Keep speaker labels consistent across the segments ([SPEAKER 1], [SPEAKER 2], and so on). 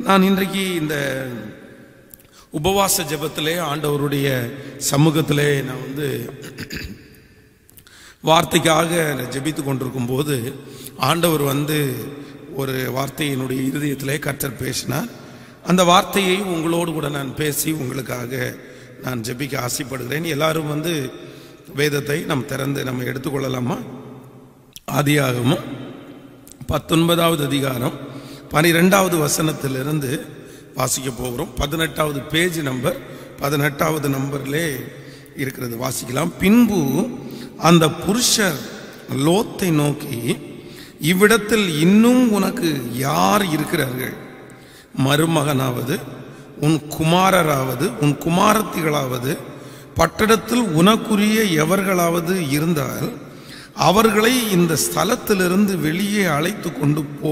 [SPEAKER 1] நான் இன்றைக்கு இந்த உபவாச ஜெபத்திலே ஆண்டவருடைய சமூகத்திலே நான் வந்து வார்த்தைக்காக ஜெபித்து கொண்டிருக்கும் போது ஆண்டவர் வந்து ஒரு வார்த்தையை என்னுடைய இருதயத்திலே கர்த்தர் பேசினார் அந்த வார்த்தையை உங்களோடு கூட நான் பேசி உங்களுக்காக நான் ஜெபிக்க ஆசைப்படுகிறேன் எல்லாரும் வந்து வேதத்தை நாம் திறந்து நம்ம எடுத்துக்கொள்ளலாமா ஆதியாகமும் பத்தொன்பதாவது அதிகாரம் பனிரெண்டாவது வசனத்திலிருந்து வாசிக்க போகிறோம் பதினெட்டாவது பேஜ் நம்பர் பதினெட்டாவது நம்பர்லே இருக்கிறது வாசிக்கலாம் பின்பு அந்த புருஷர் லோத்தை நோக்கி இவ்விடத்தில் இன்னும் உனக்கு யார் இருக்கிறார்கள் மருமகனாவது உன் குமாரராவது உன் குமாரத்திகளாவது பட்டணத்தில் உனக்குரிய எவர்களாவது இருந்தால் அவர்களை இந்த ஸ்தலத்திலிருந்து வெளியே அழைத்து கொண்டு போ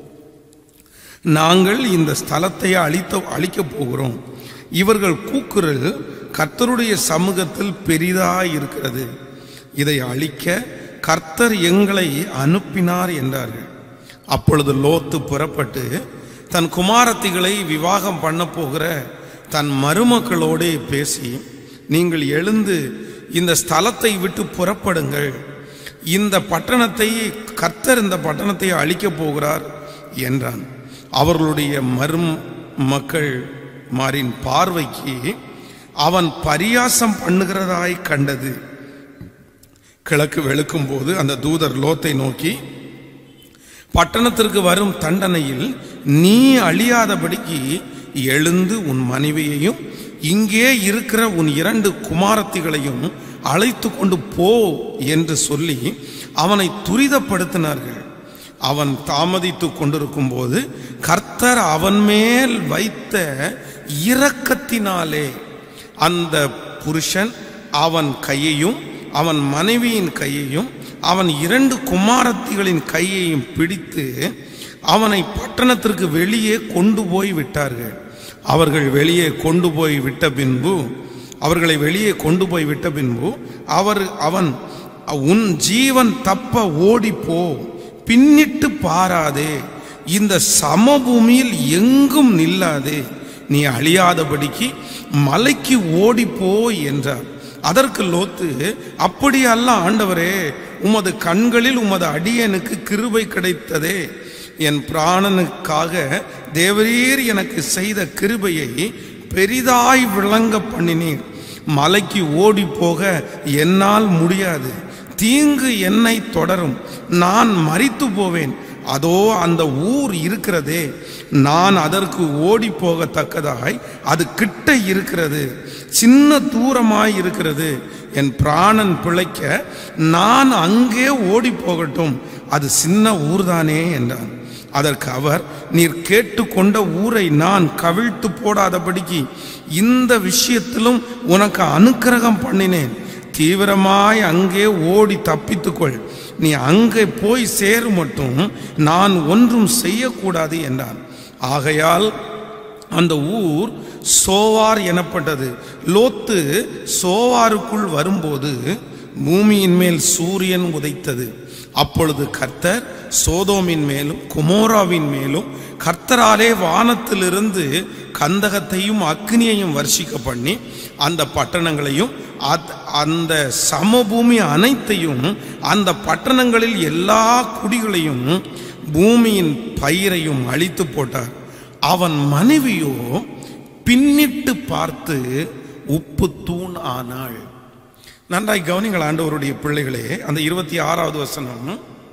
[SPEAKER 1] நாங்கள் இந்த ஸ்தலத்தை அழித்த அழிக்கப் போகிறோம் இவர்கள் கூக்குரல் கர்த்தருடைய சமூகத்தில் பெரிதாய் இருக்கிறது இதை அழிக்க கர்த்தர் எங்களை அனுப்பினார் என்றார்கள் அப்பொழுது லோத்து புறப்பட்டு தன் குமாரத்திகளை விவாகம் பண்ண போகிற தன் மருமக்களோடே பேசி நீங்கள் எழுந்து இந்த ஸ்தலத்தை விட்டு புறப்படுங்கள் இந்த பட்டணத்தை கர்த்தர் இந்த பட்டணத்தை அழிக்கப் போகிறார் என்றான் அவர்களுடைய மரும் மக்கள் மாரின் பார்வைக்கு அவன் பரியாசம் பண்ணுகிறதாய் கண்டது கிழக்கு வெளுக்கும் போது அந்த தூதர் லோத்தை நோக்கி பட்டணத்திற்கு வரும் தண்டனையில் நீ அழியாதபடிக்கு எழுந்து உன் மனைவியையும் இங்கே இருக்கிற உன் இரண்டு குமாரத்திகளையும் அழைத்து கொண்டு போ என்று சொல்லி அவனை துரிதப்படுத்தினார்கள் அவன் தாமதித்து கொண்டிருக்கும் போது கர்த்தர் அவன் மேல் வைத்த இரக்கத்தினாலே அந்த புருஷன் அவன் கையையும் அவன் மனைவியின் கையையும் அவன் இரண்டு குமாரத்திகளின் கையையும் பிடித்து அவனை பட்டணத்திற்கு வெளியே கொண்டு போய் விட்டார்கள் அவர்கள் வெளியே கொண்டு போய் விட்ட பின்பு அவர்களை வெளியே கொண்டு போய் விட்ட பின்பு அவர் அவன் உன் ஜீவன் தப்ப ஓடிப்போ பின்னிட்டு பாராதே இந்த சமபூமியில் எங்கும் நில்லாதே நீ அழியாதபடிக்கு மலைக்கு ஓடிப்போ என்றார் அதற்கு லோத்து அப்படி அல்ல ஆண்டவரே உமது கண்களில் உமது அடியனுக்கு கிருபை கிடைத்ததே என் பிராணனுக்காக தேவரீர் எனக்கு செய்த கிருபையை பெரிதாய் விளங்க பண்ணினீர் மலைக்கு ஓடி போக என்னால் முடியாது தீங்கு என்னை தொடரும் நான் மறித்து போவேன் அதோ அந்த ஊர் இருக்கிறதே நான் அதற்கு ஓடி போகத்தக்கதாய் அது கிட்ட இருக்கிறது சின்ன தூரமாய் இருக்கிறது என் பிராணன் பிழைக்க நான் அங்கே ஓடி போகட்டும் அது சின்ன ஊர்தானே என்றான் அதற்கு அவர் நீர் கேட்டுக்கொண்ட ஊரை நான் கவிழ்த்து போடாதபடிக்கு இந்த விஷயத்திலும் உனக்கு அனுக்கிரகம் பண்ணினேன் தீவிரமாய் அங்கே ஓடி தப்பித்துக்கொள் நீ அங்கே போய் சேரு மட்டும் நான் ஒன்றும் செய்யக்கூடாது என்றான் ஆகையால் அந்த ஊர் சோவார் எனப்பட்டது லோத்து சோவாருக்குள் வரும்போது பூமியின் மேல் சூரியன் உதைத்தது அப்பொழுது கர்த்தர் சோதோமின் மேலும் குமோராவின் மேலும் கர்த்தராலே வானத்திலிருந்து கந்தகத்தையும் அக்னியையும் வர்ஷிக்க பண்ணி அந்த பட்டணங்களையும் அந்த சமபூமி அனைத்தையும் அந்த பட்டணங்களில் எல்லா குடிகளையும் பூமியின் பயிரையும் அழித்து போட்டார் அவன் மனைவியோ பின்னிட்டு பார்த்து உப்பு தூண் ஆனாள் நன்றாய் கவனிங்கள் ஆண்டவருடைய பிள்ளைகளே அந்த இருபத்தி ஆறாவது வசனம்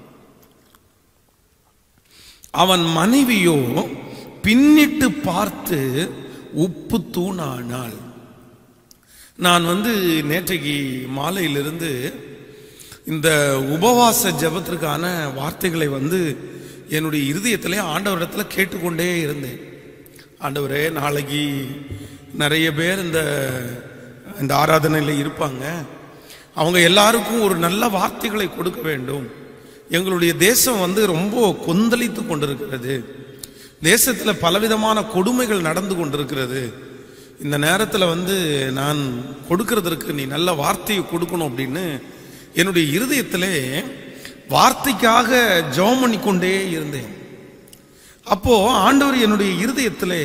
[SPEAKER 1] அவன் மனைவியோ பின்னிட்டு பார்த்து உப்பு தூணானாள் நான் வந்து நேற்றைக்கு மாலையிலிருந்து இந்த உபவாச ஜபத்திற்கான வார்த்தைகளை வந்து என்னுடைய இருதயத்திலே ஆண்டவரிடத்தில் கேட்டுக்கொண்டே இருந்தேன் ஆண்டவரே நாளைக்கு நிறைய பேர் இந்த இந்த ஆராதனையில் இருப்பாங்க அவங்க எல்லாருக்கும் ஒரு நல்ல வார்த்தைகளை கொடுக்க வேண்டும் எங்களுடைய தேசம் வந்து ரொம்ப கொந்தளித்து கொண்டிருக்கிறது தேசத்தில் பலவிதமான கொடுமைகள் நடந்து கொண்டிருக்கிறது இந்த நேரத்தில் வந்து நான் கொடுக்கறதற்கு நீ நல்ல வார்த்தையை கொடுக்கணும் அப்படின்னு என்னுடைய இருதயத்திலே வார்த்தைக்காக ஜெபம் பண்ணி கொண்டே இருந்தேன் அப்போ ஆண்டவர் என்னுடைய இருதயத்திலே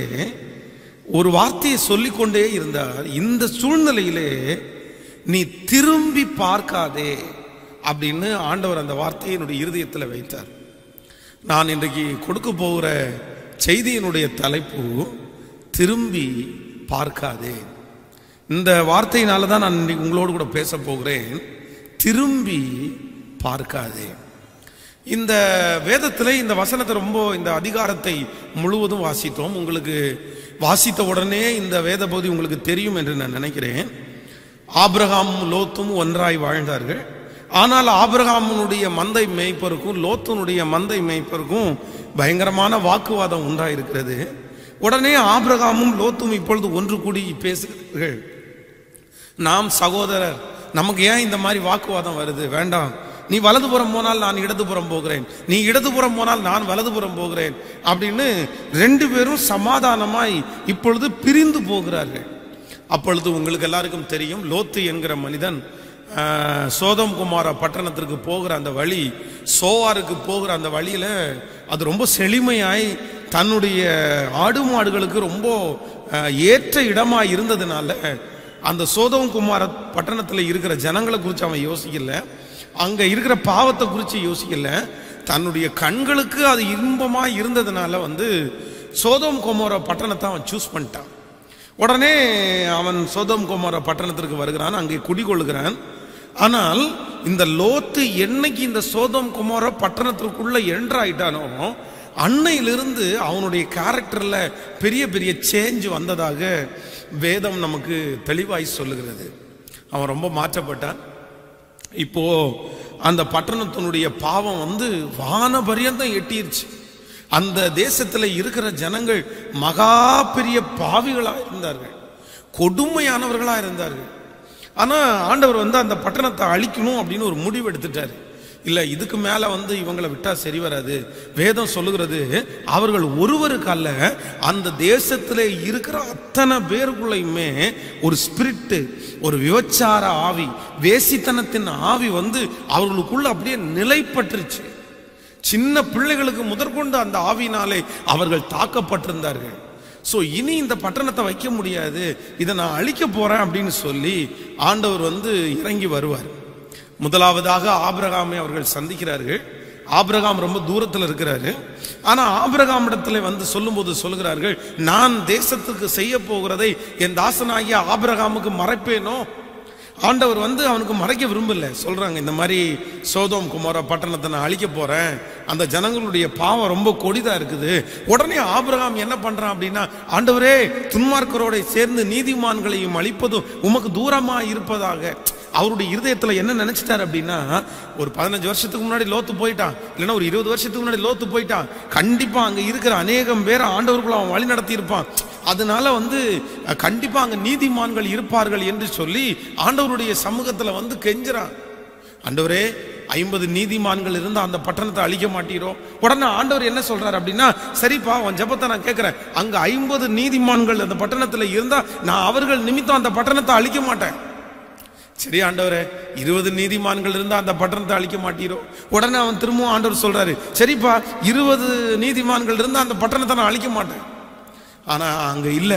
[SPEAKER 1] ஒரு வார்த்தையை சொல்லிக்கொண்டே இருந்தார் இந்த சூழ்நிலையிலே நீ திரும்பி பார்க்காதே அப்படின்னு ஆண்டவர் அந்த வார்த்தையை என்னுடைய இருதயத்தில் வைத்தார் நான் இன்றைக்கு கொடுக்க போகிற செய்தியினுடைய தலைப்பு திரும்பி பார்க்காதே இந்த வார்த்தையினால தான் நான் இன்னைக்கு உங்களோடு கூட பேச போகிறேன் திரும்பி பார்க்காதே இந்த வேதத்தில் இந்த வசனத்தை ரொம்ப இந்த அதிகாரத்தை முழுவதும் வாசித்தோம் உங்களுக்கு வாசித்த உடனே இந்த வேத பகுதி உங்களுக்கு தெரியும் என்று நான் நினைக்கிறேன் ஆபிரகாம் லோத்தும் ஒன்றாய் வாழ்ந்தார்கள் ஆனால் ஆபிரகாமுடைய மந்தை மேய்ப்பருக்கும் லோத்தனுடைய மந்தை மேய்ப்பருக்கும் பயங்கரமான வாக்குவாதம் உண்டாயிருக்கிறது உடனே ஆபிரகாமும் லோத்தும் இப்பொழுது ஒன்று கூடி பேசுகிறார்கள் நாம் சகோதரர் நமக்கு ஏன் இந்த மாதிரி வாக்குவாதம் வருது வேண்டாம் நீ வலதுபுறம் போனால் நான் இடதுபுறம் போகிறேன் நீ இடதுபுறம் போனால் நான் வலதுபுறம் போகிறேன் அப்படின்னு ரெண்டு பேரும் சமாதானமாய் இப்பொழுது பிரிந்து போகிறார்கள் அப்பொழுது உங்களுக்கு எல்லாருக்கும் தெரியும் லோத்து என்கிற மனிதன் ஆஹ், சோதம் குமார பட்டணத்திற்கு போகிற அந்த வழி சோவாருக்கு போகிற அந்த வழியில அது ரொம்ப செழுமையாய் தன்னுடைய ஆடு மாடுகளுக்கு ரொம்ப ஆஹ், ஏற்ற இடமாய் இருந்ததுனால அந்த சோதம் குமார பட்டணத்தில் இருக்கிற ஜனங்களை குறித்து அவன் யோசிக்கல அங்க இருக்கிற பாவத்தை குறித்து யோசிக்கல தன்னுடைய கண்களுக்கு அது இன்பமா இருந்ததுனால வந்து சோதம் குமார பட்டணத்தை அவன் சூஸ் பண்ணிட்டான் உடனே அவன் சோதம் குமார பட்டணத்திற்கு வருகிறான் அங்கே குடிகொள்கிறான் ஆனால் இந்த லோத்து என்னைக்கு இந்த சோதம் குமார பட்டணத்திற்குள்ள என்ட்ராயிட்டானோ அன்னையிலிருந்து அவனுடைய கேரக்டர்ல பெரிய பெரிய சேஞ்ச் வந்ததாக வேதம் நமக்கு தெளிவாய் சொல்லுகிறது அவன் ரொம்ப மாற்றப்பட்டான் இப்போ அந்த பட்டணத்தினுடைய பாவம் வந்து வான பரியந்தம் எட்டிருச்சு அந்த தேசத்துல இருக்கிற ஜனங்கள் மகா பெரிய பாவிகளா இருந்தார்கள் கொடுமையானவர்களா இருந்தார்கள் ஆனா ஆண்டவர் வந்து அந்த பட்டணத்தை அழிக்கணும் அப்படின்னு ஒரு முடிவு எடுத்துட்டாரு இல்ல இதுக்கு மேல வந்து இவங்களை விட்டா சரி வராது வேதம் சொல்லுகிறது அவர்கள் ஒருவருக்கு அல்ல அந்த தேசத்துல இருக்கிற அத்தனை பேருக்குள்ளயுமே ஒரு ஸ்பிரிட் ஒரு விபச்சார ஆவி வேசித்தனத்தின் ஆவி வந்து அவர்களுக்குள்ள அப்படியே நிலைப்பட்டுருச்சு சின்ன பிள்ளைகளுக்கு முதற்கொண்டு அந்த ஆவினாலே அவர்கள் தாக்கப்பட்டிருந்தார்கள் ஸோ இனி இந்த பட்டணத்தை வைக்க முடியாது இதை நான் அழிக்க போறேன் அப்படின்னு சொல்லி ஆண்டவர் வந்து இறங்கி வருவார் முதலாவதாக ஆபிரகாமை அவர்கள் சந்திக்கிறார்கள் ஆபிரகாம் ரொம்ப தூரத்தில் இருக்கிறாரு ஆனா ஆபிரகாம் இடத்துல வந்து சொல்லும்போது சொல்லுகிறார்கள் நான் தேசத்துக்கு செய்ய போகிறதை என் தாசனாகிய ஆபிரகாமுக்கு மறைப்பேனோ ஆண்டவர் வந்து அவனுக்கு மறைக்க விரும்பல சொல்றாங்க இந்த மாதிரி சோதோம் குமார பட்டணத்தை நான் அழிக்க போறேன் அந்த ஜனங்களுடைய பாவம் ரொம்ப கொடிதா இருக்குது உடனே ஆபிரகாம் என்ன பண்றான் அப்படின்னா ஆண்டவரே துன்மார்க்கரோட சேர்ந்து நீதிமான்களையும் அழிப்பதும் உமக்கு தூரமா இருப்பதாக அவருடைய இருதயத்துல என்ன நினைச்சிட்டாரு அப்படின்னா ஒரு பதினஞ்சு வருஷத்துக்கு முன்னாடி லோத்து போயிட்டான் இல்லைன்னா ஒரு இருபது வருஷத்துக்கு முன்னாடி லோத்து போயிட்டான் கண்டிப்பா அங்க இருக்கிற அநேகம் பேரை ஆண்டவருக்குள்ள அவன் வழி நடத்தி இருப்பான் அதனால வந்து அஹ், கண்டிப்பா அங்க நீதிமான்கள் இருப்பார்கள் என்று சொல்லி ஆண்டவருடைய சமூகத்துல வந்து கெஞ்சுறான் ஆண்டவரே ஐம்பது நீதிமான்கள் இருந்தா அந்த பட்டணத்தை அழிக்க மாட்டீரோ உடனே ஆண்டவர் என்ன சொல்றாரு அப்படின்னா சரிப்பா உன் ஜெபத்தை நான் கேட்கிறேன் அங்க ஐம்பது நீதிமான்கள் அந்த பட்டணத்துல இருந்தா நான் அவர்கள் நிமித்தம் அந்த பட்டணத்தை அழிக்க மாட்டேன் சரி ஆண்டவரே இருபது நீதிமான்கள் இருந்தா அந்த பட்டணத்தை அழிக்க மாட்டீரோ உடனே அவன் திரும்பவும் ஆண்டவர் சொல்றாரு சரிப்பா இருபது நீதிமான்கள் இருந்தா அந்த பட்டணத்தை நான் அழிக்க மாட்டேன் ஆனா அங்க இல்ல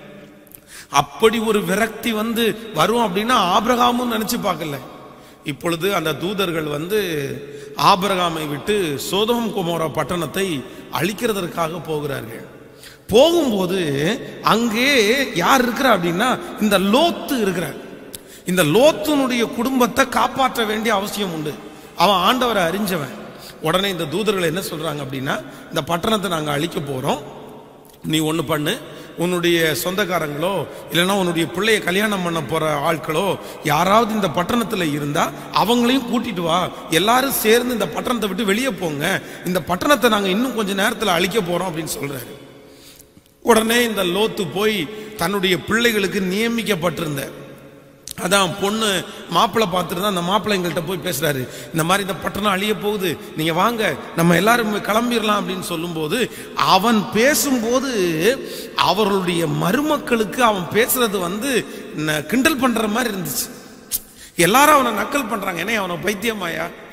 [SPEAKER 1] அப்படி ஒரு விரக்தி வந்து வரும் அப்படின்னா ஆபிரகாமும் நினைச்சு பார்க்கல இப்பொழுது அந்த தூதர்கள் வந்து ஆபிரகாமை விட்டு சோதம் குமார பட்டணத்தை அழிக்கிறதற்காக போகிறார்கள் போகும்போது அங்கே யார் இருக்கிறா அப்படின்னா இந்த லோத்து இருக்கிறார் இந்த லோத்துனுடைய குடும்பத்தை காப்பாற்ற வேண்டிய அவசியம் உண்டு அவன் ஆண்டவரை அறிஞ்சவன் உடனே இந்த தூதர்கள் என்ன சொல்றாங்க அப்படின்னா இந்த பட்டணத்தை நாங்கள் அழிக்க போறோம் நீ ஒன்று பண்ணு உன்னுடைய சொந்தக்காரங்களோ இல்லைன்னா உன்னுடைய பிள்ளைய கல்யாணம் பண்ண போற ஆட்களோ யாராவது இந்த பட்டணத்தில் இருந்தா அவங்களையும் கூட்டிட்டு வா எல்லாரும் சேர்ந்து இந்த பட்டணத்தை விட்டு வெளியே போங்க இந்த பட்டணத்தை நாங்கள் இன்னும் கொஞ்ச நேரத்தில் அழிக்க போறோம் அப்படின்னு சொல்றாரு உடனே இந்த லோத்து போய் தன்னுடைய பிள்ளைகளுக்கு நியமிக்கப்பட்டிருந்த அதான் பொண்ணு மாப்பிள்ளை பார்த்துட்டு அந்த மாப்பிள்ளை எங்கள்கிட்ட போய் பேசுறாரு இந்த மாதிரி இந்த பட்டணம் அழிய போகுது நீங்க வாங்க நம்ம எல்லாரும் கிளம்பிடலாம் அப்படின்னு சொல்லும்போது அவன் பேசும்போது அவர்களுடைய மருமக்களுக்கு அவன் பேசுறது வந்து ந- கிண்டல் பண்ற மாதிரி இருந்துச்சு எல்லாரும் அவனை நக்கல் பண்றாங்க ஏன்னா அவனை பைத்தியமாயா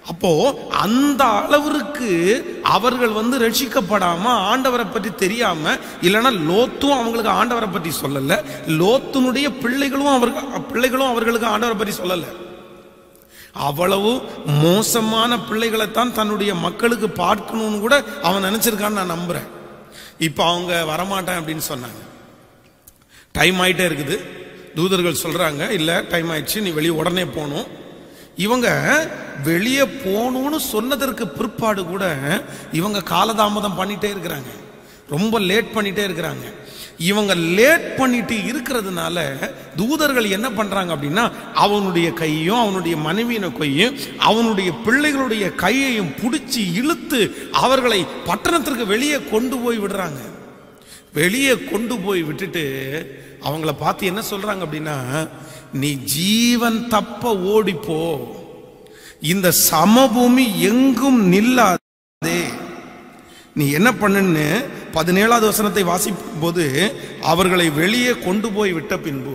[SPEAKER 1] அப்போ அந்த அளவிற்கு அவர்கள் வந்து ரட்சிக்கப்படாம ஆண்டவரை பற்றி தெரியாம இல்லைன்னா லோத்தும் அவங்களுக்கு ஆண்டவரை பற்றி சொல்லல லோத்துனுடைய பிள்ளைகளும் அவர்கள் பிள்ளைகளும் அவர்களுக்கு ஆண்டவரை பற்றி சொல்லல அவ்வளவு மோசமான பிள்ளைகளைத்தான் தன்னுடைய மக்களுக்கு பார்க்கணும்னு கூட அவன் நினைச்சிருக்கான்னு நான் நம்புறேன் இப்போ அவங்க வரமாட்டேன் அப்படின்னு சொன்னாங்க டைம் ஆயிட்டே இருக்குது தூதர்கள் சொல்றாங்க இல்ல டைம் ஆயிடுச்சு நீ வெளியே உடனே போகணும் இவங்க வெளியே போகணும்னு சொன்னதற்கு பிற்பாடு கூட இவங்க காலதாமதம் பண்ணிட்டே இருக்கிறாங்க ரொம்ப லேட் பண்ணிட்டே இருக்கிறாங்க இவங்க லேட் பண்ணிட்டு இருக்கிறதுனால தூதர்கள் என்ன பண்றாங்க அப்படின்னா அவனுடைய கையும் அவனுடைய மனைவியின கையும் அவனுடைய பிள்ளைகளுடைய கையையும் பிடிச்சி இழுத்து அவர்களை பட்டணத்திற்கு வெளியே கொண்டு போய் விடுறாங்க வெளியே கொண்டு போய் விட்டுட்டு அவங்கள பார்த்து என்ன சொல்றாங்க அப்படின்னா நீ ஜீவன் தப்ப ஓடிப்போ இந்த சமபூமி எங்கும் நில்லாதே நீ என்ன பண்ணுன்னு பதினேழாவது வசனத்தை வாசிக்கும் போது அவர்களை வெளியே கொண்டு போய் விட்ட பின்பு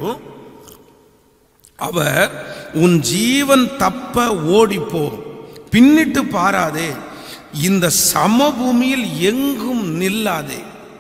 [SPEAKER 1] அவர் உன் ஜீவன் தப்ப ஓடிப்போ பின்னிட்டு பாராதே இந்த சமபூமியில் எங்கும் நில்லாதே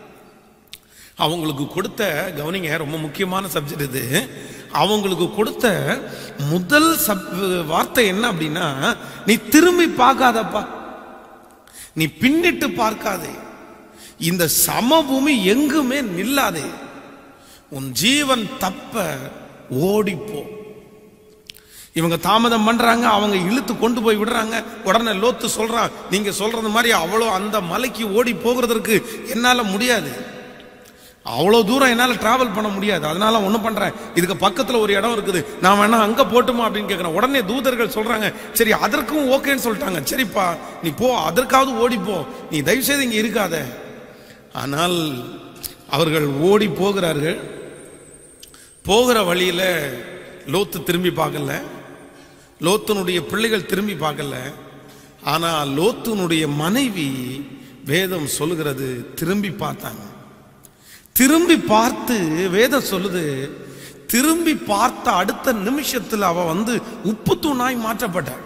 [SPEAKER 1] அவங்களுக்கு கொடுத்த கவனிங்க ரொம்ப முக்கியமான சப்ஜெக்ட் இது அவங்களுக்கு கொடுத்த முதல் சப் வார்த்தை என்ன அப்படின்னா நீ திரும்பி பார்க்காதப்பா நீ பின்னிட்டு பார்க்காதே இந்த சமபூமி எங்குமே நில்லாதே உன் ஜீவன் தப்ப ஓடிப்போ இவங்க தாமதம் பண்றாங்க அவங்க இழுத்து கொண்டு போய் விடுறாங்க உடனே லோத்து சொல்றான் நீங்க சொல்றது மாதிரி அவ்வளோ அந்த மலைக்கு ஓடி போகிறதற்கு என்னால முடியாது அவ்வளோ தூரம் என்னால் டிராவல் பண்ண முடியாது அதனால ஒன்றும் பண்ணுறேன் இதுக்கு பக்கத்தில் ஒரு இடம் இருக்குது நான் வேணா அங்கே போட்டுமா அப்படின்னு கேட்குறேன் உடனே தூதர்கள் சொல்கிறாங்க சரி அதற்கும் ஓகேன்னு சொல்லிட்டாங்க சரிப்பா நீ போ அதற்காவது ஓடிப்போ நீ தயவுசெய்து இங்கே இருக்காத ஆனால் அவர்கள் ஓடி போகிறார்கள் போகிற வழியில் லோத்து திரும்பி பார்க்கல லோத்துனுடைய பிள்ளைகள் திரும்பி பார்க்கல ஆனால் லோத்துனுடைய மனைவி வேதம் சொல்லுகிறது திரும்பி பார்த்தாங்க திரும்பி பார்த்து வேதம் சொல்லுது திரும்பி பார்த்த அடுத்த நிமிஷத்தில் அவ வந்து உப்பு தூணாய் மாற்றப்பட்டாள்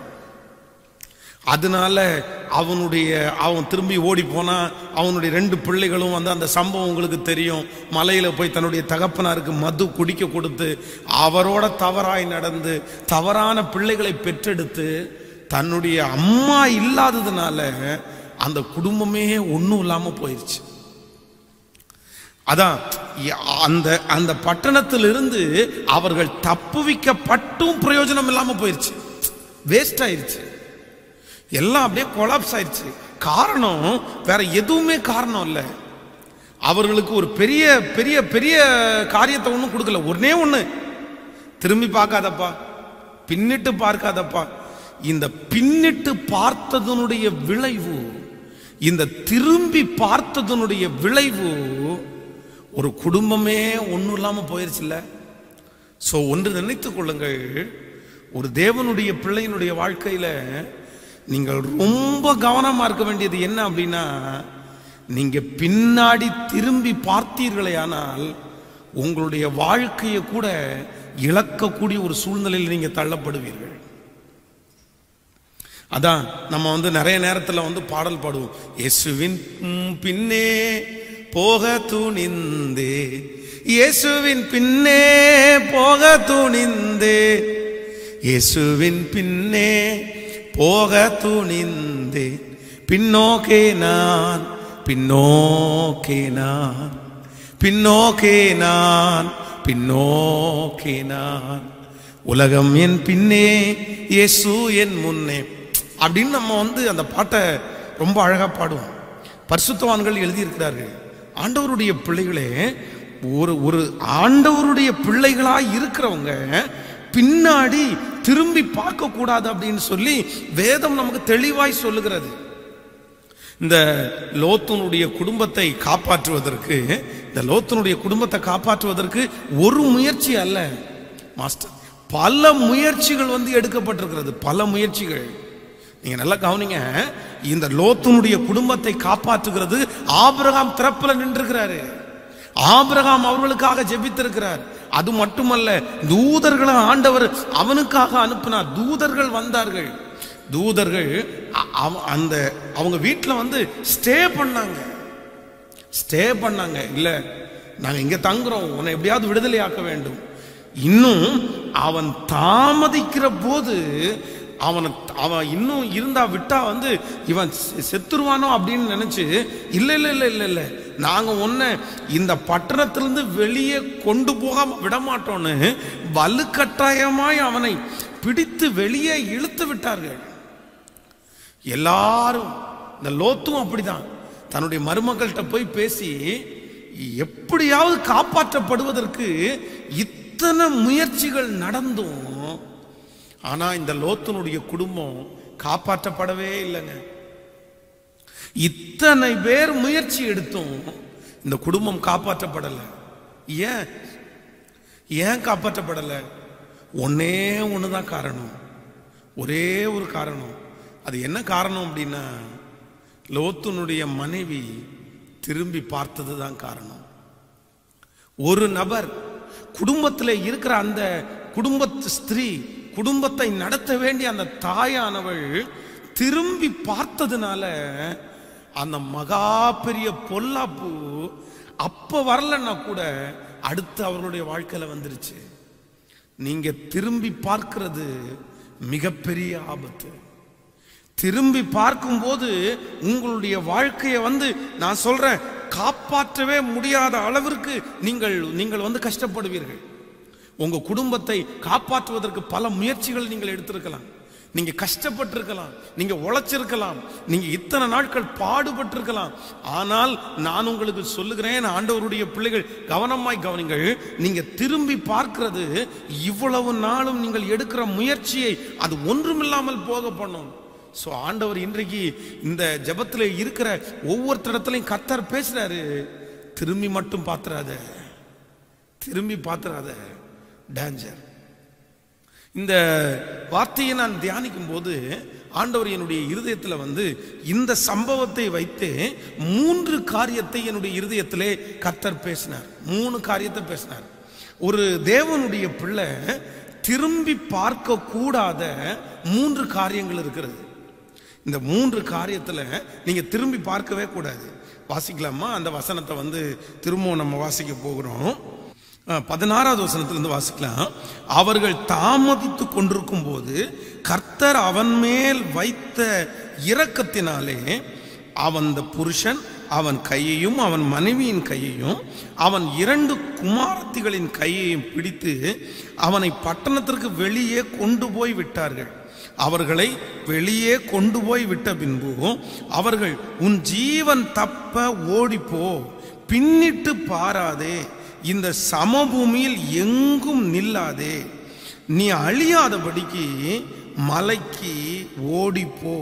[SPEAKER 1] அதனால அவனுடைய அவன் திரும்பி ஓடி போனா அவனுடைய ரெண்டு பிள்ளைகளும் வந்து அந்த சம்பவம் உங்களுக்கு தெரியும் மலையில போய் தன்னுடைய தகப்பனாருக்கு மது குடிக்க கொடுத்து அவரோட தவறாய் நடந்து தவறான பிள்ளைகளை பெற்றெடுத்து தன்னுடைய அம்மா இல்லாததுனால அந்த குடும்பமே ஒன்றும் இல்லாம போயிடுச்சு அதான் ய- அந்த அந்த பட்டணத்திலிருந்து அவர்கள் தப்புவிக்கப்பட்டும் பிரயோஜனம் இல்லாம போயிருச்சு வேஸ்ட் ஆயிருச்சு எல்லாம் அப்படியே கொலாப்ஸ் ஆயிருச்சு காரணம் வேற எதுவுமே காரணம் இல்லை அவர்களுக்கு ஒரு பெரிய பெரிய பெரிய காரியத்தை ஒன்றும் கொடுக்கல ஒன்னே ஒன்று திரும்பி பார்க்காதப்பா பின்னிட்டு பார்க்காதப்பா இந்த பின்னிட்டு பார்த்ததனுடைய விளைவு இந்த திரும்பி பார்த்ததனுடைய விளைவு ஒரு குடும்பமே ஒன்றும் இல்லாமல் போயிருச்சுல்ல ஸோ ஒன்று நினைத்துக் கொள்ளுங்கள் ஒரு தேவனுடைய பிள்ளையினுடைய வாழ்க்கையில நீங்கள் ரொம்ப கவனமா இருக்க வேண்டியது என்ன அப்படின்னா நீங்க பின்னாடி திரும்பி பார்த்தீர்களே ஆனால் உங்களுடைய வாழ்க்கையை கூட இழக்கக்கூடிய ஒரு சூழ்நிலையில் நீங்க தள்ளப்படுவீர்கள் அதான் நம்ம வந்து நிறைய நேரத்துல வந்து பாடல் பாடுவோம் இயேசுவின் ம், பின்னே போக துணிந்தே இயேசுவின் பின்னே போக துணிந்தே இயேசுவின் பின்னே போக துணிந்தே பின்னோக்கே நான் பின்னோக்கே நான் பின்னோக்கே நான் பின்னோக்கே நான் உலகம் என் பின்னே இயேசு என் முன்னே அப்படின்னு நம்ம வந்து அந்த பாட்டை ரொம்ப அழகா பாடுவோம் பரிசுத்தவான்கள் எழுதியிருக்கிறார்கள் ஆண்டவருடைய பிள்ளைகளே ஒரு ஒரு ஆண்டவருடைய பிள்ளைகளாய் இருக்கிறவங்க பின்னாடி திரும்பி பார்க்க கூடாது அப்படின்னு சொல்லி வேதம் நமக்கு தெளிவாய் சொல்லுகிறது இந்த லோத்தனுடைய குடும்பத்தை காப்பாற்றுவதற்கு இந்த லோத்தனுடைய குடும்பத்தை காப்பாற்றுவதற்கு ஒரு முயற்சி அல்ல மாஸ்டர் பல முயற்சிகள் வந்து எடுக்கப்பட்டிருக்கிறது பல முயற்சிகள் நீங்க நல்லா கவனிங்க இந்த லோத்தனுடைய குடும்பத்தை காப்பாற்றுகிறது ஆபிரகாம் திறப்புல நின்றுகிறாரு ஆபிரகாம் அவர்களுக்காக ஜெபித்திருக்கிறார் அது மட்டுமல்ல தூதர்களை ஆண்டவர் அவனுக்காக அனுப்பினார் தூதர்கள் வந்தார்கள் தூதர்கள் அ- அவ- அந்த அவங்க வீட்டில் வந்து ஸ்டே பண்ணாங்க ஸ்டே பண்ணாங்க இல்ல நாங்க இங்க தங்குறோம் உன்னை எப்படியாவது விடுதலை ஆக்க வேண்டும் இன்னும் அவன் தாமதிக்கிற போது அவனை அவன் இன்னும் இருந்தா விட்டா வந்து இவன் செ- செத்துருவானோ அப்படின்னு நினைச்சு இல்ல இல்ல இல்ல இல்ல இல்ல நாங்க உன்னை இந்த பட்டணத்திலிருந்து வெளியே கொண்டு போக விட மாட்டோம்னு வலுக்கட்டாயமாய் அவனை பிடித்து வெளியே இழுத்து விட்டார்கள் எல்லாரும் இந்த லோத்தும் அப்படிதான் தன்னுடைய மருமகள்கிட்ட போய் பேசி எப்படியாவது காப்பாற்றப்படுவதற்கு இத்தனை முயற்சிகள் நடந்தும் ஆனா இந்த லோத்தனுடைய குடும்பம் காப்பாற்றப்படவே இல்லைங்க இத்தனை பேர் முயற்சி எடுத்தும் இந்த குடும்பம் காப்பாற்றப்படல ஏன் ஏன் காப்பாற்றப்படல ஒன்னே ஒண்ணுதான் காரணம் ஒரே ஒரு காரணம் அது என்ன காரணம் அப்படின்னா லோத்துனுடைய மனைவி திரும்பி பார்த்தது தான் காரணம் ஒரு நபர் குடும்பத்தில் இருக்கிற அந்த குடும்பத்து ஸ்திரீ குடும்பத்தை நடத்த வேண்டிய அந்த தாயானவள் திரும்பி பார்த்ததுனால அந்த மகா பெரிய பொல்லாப்பு அப்ப வரலன்னா கூட அடுத்து அவர்களுடைய வாழ்க்கையில வந்துருச்சு நீங்க திரும்பி பார்க்கிறது மிகப்பெரிய ஆபத்து திரும்பி பார்க்கும்போது உங்களுடைய வாழ்க்கையை வந்து நான் சொல்றேன் காப்பாற்றவே முடியாத அளவிற்கு நீங்கள் நீங்கள் வந்து கஷ்டப்படுவீர்கள் உங்க குடும்பத்தை காப்பாற்றுவதற்கு பல முயற்சிகள் நீங்கள் எடுத்திருக்கலாம் நீங்க கஷ்டப்பட்டிருக்கலாம் நீங்க உழைச்சிருக்கலாம் நீங்க இத்தனை நாட்கள் பாடுபட்டிருக்கலாம் ஆனால் நான் உங்களுக்கு சொல்லுகிறேன் ஆண்டவருடைய பிள்ளைகள் கவனமாய் கவனிங்கள் நீங்க திரும்பி பார்க்கிறது இவ்வளவு நாளும் நீங்கள் எடுக்கிற முயற்சியை அது ஒன்றுமில்லாமல் போக பண்ணும் ஸோ ஆண்டவர் இன்றைக்கு இந்த ஜெபத்தில் இருக்கிற ஒவ்வொருத்தரிடத்துலையும் கத்தர் பேசுறாரு திரும்பி மட்டும் பார்த்துறாத திரும்பி பார்த்துறாத டேஞ்சர் இந்த வார்த்தையை நான் தியானிக்கும் போது ஆண்டவர் என்னுடைய இருதயத்தில் வந்து இந்த சம்பவத்தை வைத்து மூன்று காரியத்தை என்னுடைய இருதயத்திலே கத்தர் பேசினார் மூணு காரியத்தை பேசினார் ஒரு தேவனுடைய பிள்ளை திரும்பி பார்க்க கூடாத மூன்று காரியங்கள் இருக்கிறது இந்த மூன்று காரியத்துல நீங்க திரும்பி பார்க்கவே கூடாது வாசிக்கலாமா அந்த வசனத்தை வந்து திரும்பவும் நம்ம வாசிக்க போகிறோம் அஹ், பதினாறாவது வசனத்திலிருந்து வாசிக்கலாம் அவர்கள் தாமதித்து கொண்டிருக்கும் போது கர்த்தர் அவன் மேல் வைத்த இரக்கத்தினாலே அவன் அந்த புருஷன் அவன் கையையும் அவன் மனைவியின் கையையும் அவன் இரண்டு குமாரத்திகளின் கையையும் பிடித்து அவனை பட்டணத்திற்கு வெளியே கொண்டு போய் விட்டார்கள் அவர்களை வெளியே கொண்டு போய் விட்ட பின்பு அவர்கள் உன் ஜீவன் தப்ப ஓடிப்போ பின்னிட்டு பாராதே இந்த சமபூமியில் எங்கும் நில்லாதே நீ அழியாதபடிக்கு மலைக்கு ஓடிப்போ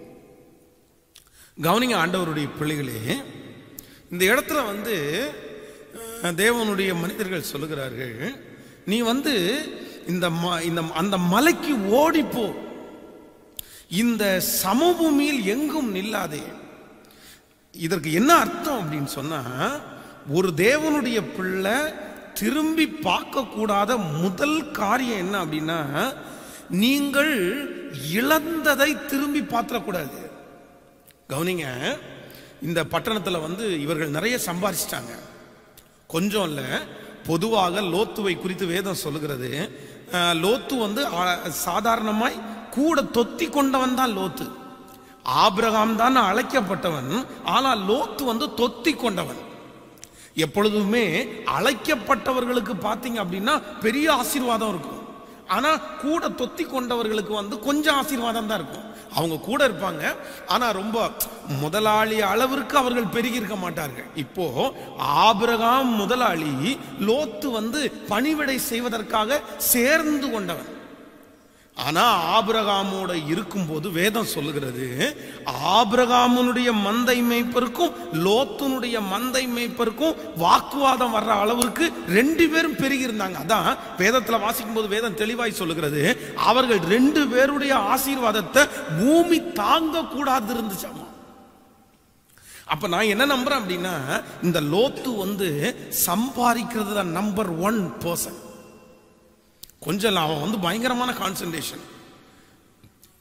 [SPEAKER 1] கவனிங்க ஆண்டவருடைய பிள்ளைகளே இந்த இடத்துல வந்து அஹ், தேவனுடைய மனிதர்கள் சொல்லுகிறார்கள் நீ வந்து இந்த ம- இந்த அந்த மலைக்கு ஓடிப்போ இந்த சமபூமியில் எங்கும் நில்லாதே இதற்கு என்ன அர்த்தம் அப்படின்னு சொன்னா ஒரு தேவனுடைய பிள்ளை திரும்பி பார்க்க கூடாத முதல் காரியம் என்ன அப்படின்னா நீங்கள் இழந்ததை திரும்பி பார்த்துடக்கூடாது கவனிங்க இந்த பட்டணத்துல வந்து இவர்கள் நிறைய சம்பாதிச்சிட்டாங்க கொஞ்சம் இல்ல பொதுவாக லோத்துவை குறித்து வேதம் சொல்லுகிறது அஹ், லோத்து வந்து அ- சாதாரணமாய் கூட தொத்தி கொண்டவன் தான் லோத்து ஆபிரகாம் தான் அழைக்கப்பட்டவன் ஆனால் லோத்து வந்து தொத்தி கொண்டவன் எப்பொழுதுமே அழைக்கப்பட்டவர்களுக்கு பார்த்தீங்க அப்படின்னா பெரிய ஆசீர்வாதம் இருக்கும் ஆனா கூட தொத்தி கொண்டவர்களுக்கு வந்து கொஞ்சம் ஆசீர்வாதம் தான் இருக்கும் அவங்க கூட இருப்பாங்க ஆனா ரொம்ப முதலாளி அளவிற்கு அவர்கள் பெருகி இருக்க மாட்டார்கள் இப்போ ஆபிரகாம் முதலாளி லோத்து வந்து பணிவிடை செய்வதற்காக சேர்ந்து கொண்டவன் ஆனா ஆபிரகாமோட இருக்கும்போது வேதம் சொல்லுகிறது ஆபிரகாமுனுடைய மந்தை மேய்ப்பருக்கும் லோத்துனுடைய மந்தை மேய்ப்பருக்கும் வாக்குவாதம் வர்ற அளவிற்கு ரெண்டு பேரும் பெருகி இருந்தாங்க அதான் வேதத்துல வாசிக்கும் போது வேதம் தெளிவாய் சொல்லுகிறது அவர்கள் ரெண்டு பேருடைய ஆசீர்வாதத்தை பூமி தாங்க கூடாது இருந்துச்சாமா அப்ப நான் என்ன நம்புறேன் அப்படின்னா இந்த லோத்து வந்து சம்பாதிக்கிறது தான் நம்பர் ஒன் பர்சன் கொஞ்சம் இல்ல, அவன் வந்து பயங்கரமான கான்சன்ட்ரேஷன்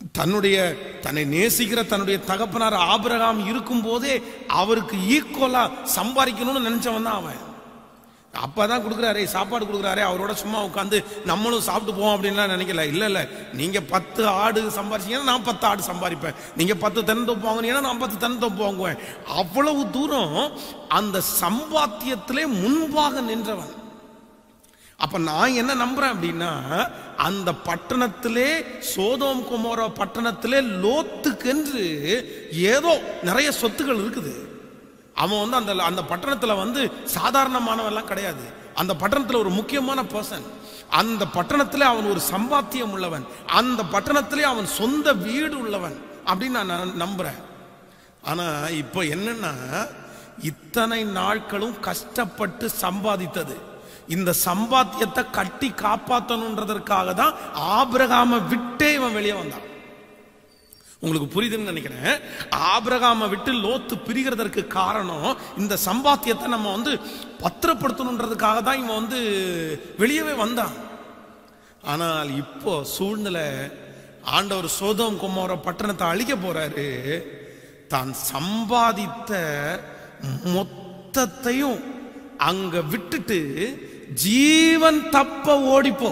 [SPEAKER 1] தன்னுடைய தன்னை நேசிக்கிற தன்னுடைய தகப்பனார் ஆபிரகாம் இருக்கும் போதே அவருக்கு ஈக்குவலா சம்பாதிக்கணும்னு நினைச்சவன் தான் அவன் அப்பதான் கொடுக்குறாரே சாப்பாடு கொடுக்குறாரே அவரோட சும்மா உட்காந்து நம்மளும் சாப்பிட்டு போவோம் அப்படின்லாம் நினைக்கல இல்ல இல்ல நீங்க பத்து ஆடு சம்பாரிச்சீங்கன்னா நான் பத்து ஆடு சம்பாதிப்பேன் நீங்க பத்து தென்னந்தோப்பு வாங்குனீங்கன்னா நான் பத்து தென்னந்தோப்பு வாங்குவேன் அவ்வளவு தூரம் அந்த சம்பாத்தியத்திலே முன்பாக நின்றவன் அப்ப நான் என்ன நம்புறேன் அப்படின்னா அந்த பட்டணத்திலே சோதோம் குமார பட்டணத்திலே லோத்துக்கென்று ஏதோ நிறைய சொத்துக்கள் இருக்குது அவன் வந்து அந்த அந்த பட்டணத்துல வந்து சாதாரணமானவெல்லாம் கிடையாது அந்த பட்டணத்துல ஒரு முக்கியமான பர்சன் அந்த பட்டணத்திலே அவன் ஒரு சம்பாத்தியம் உள்ளவன் அந்த பட்டணத்திலே அவன் சொந்த வீடு உள்ளவன் அப்படின்னு நான் ந- நம்புறேன் ஆனா இப்போ என்னன்னா இத்தனை நாட்களும் கஷ்டப்பட்டு சம்பாதித்தது இந்த சம்பாத்தியத்தை கட்டி காப்பாற்றணுன்றதற்காக தான் ஆபிரகாம விட்டே இவன் வெளியே வந்தான் உங்களுக்கு புரியுதுன்னு நினைக்கிறேன் ஆபிரகாம விட்டு லோத்து பிரிகிறதற்கு காரணம் இந்த சம்பாத்தியத்தை நம்ம வந்து பத்திரப்படுத்தணுன்றதுக்காக தான் இவன் வந்து வெளியவே வந்தான் ஆனால் இப்போ சூழ்நிலை ஆண்டவர் சோதம் குமார பட்டணத்தை அழிக்க போறாரு தான் சம்பாதித்த மொத்தத்தையும் அங்க விட்டுட்டு ஜீவன் தப்ப ஓடிப்போ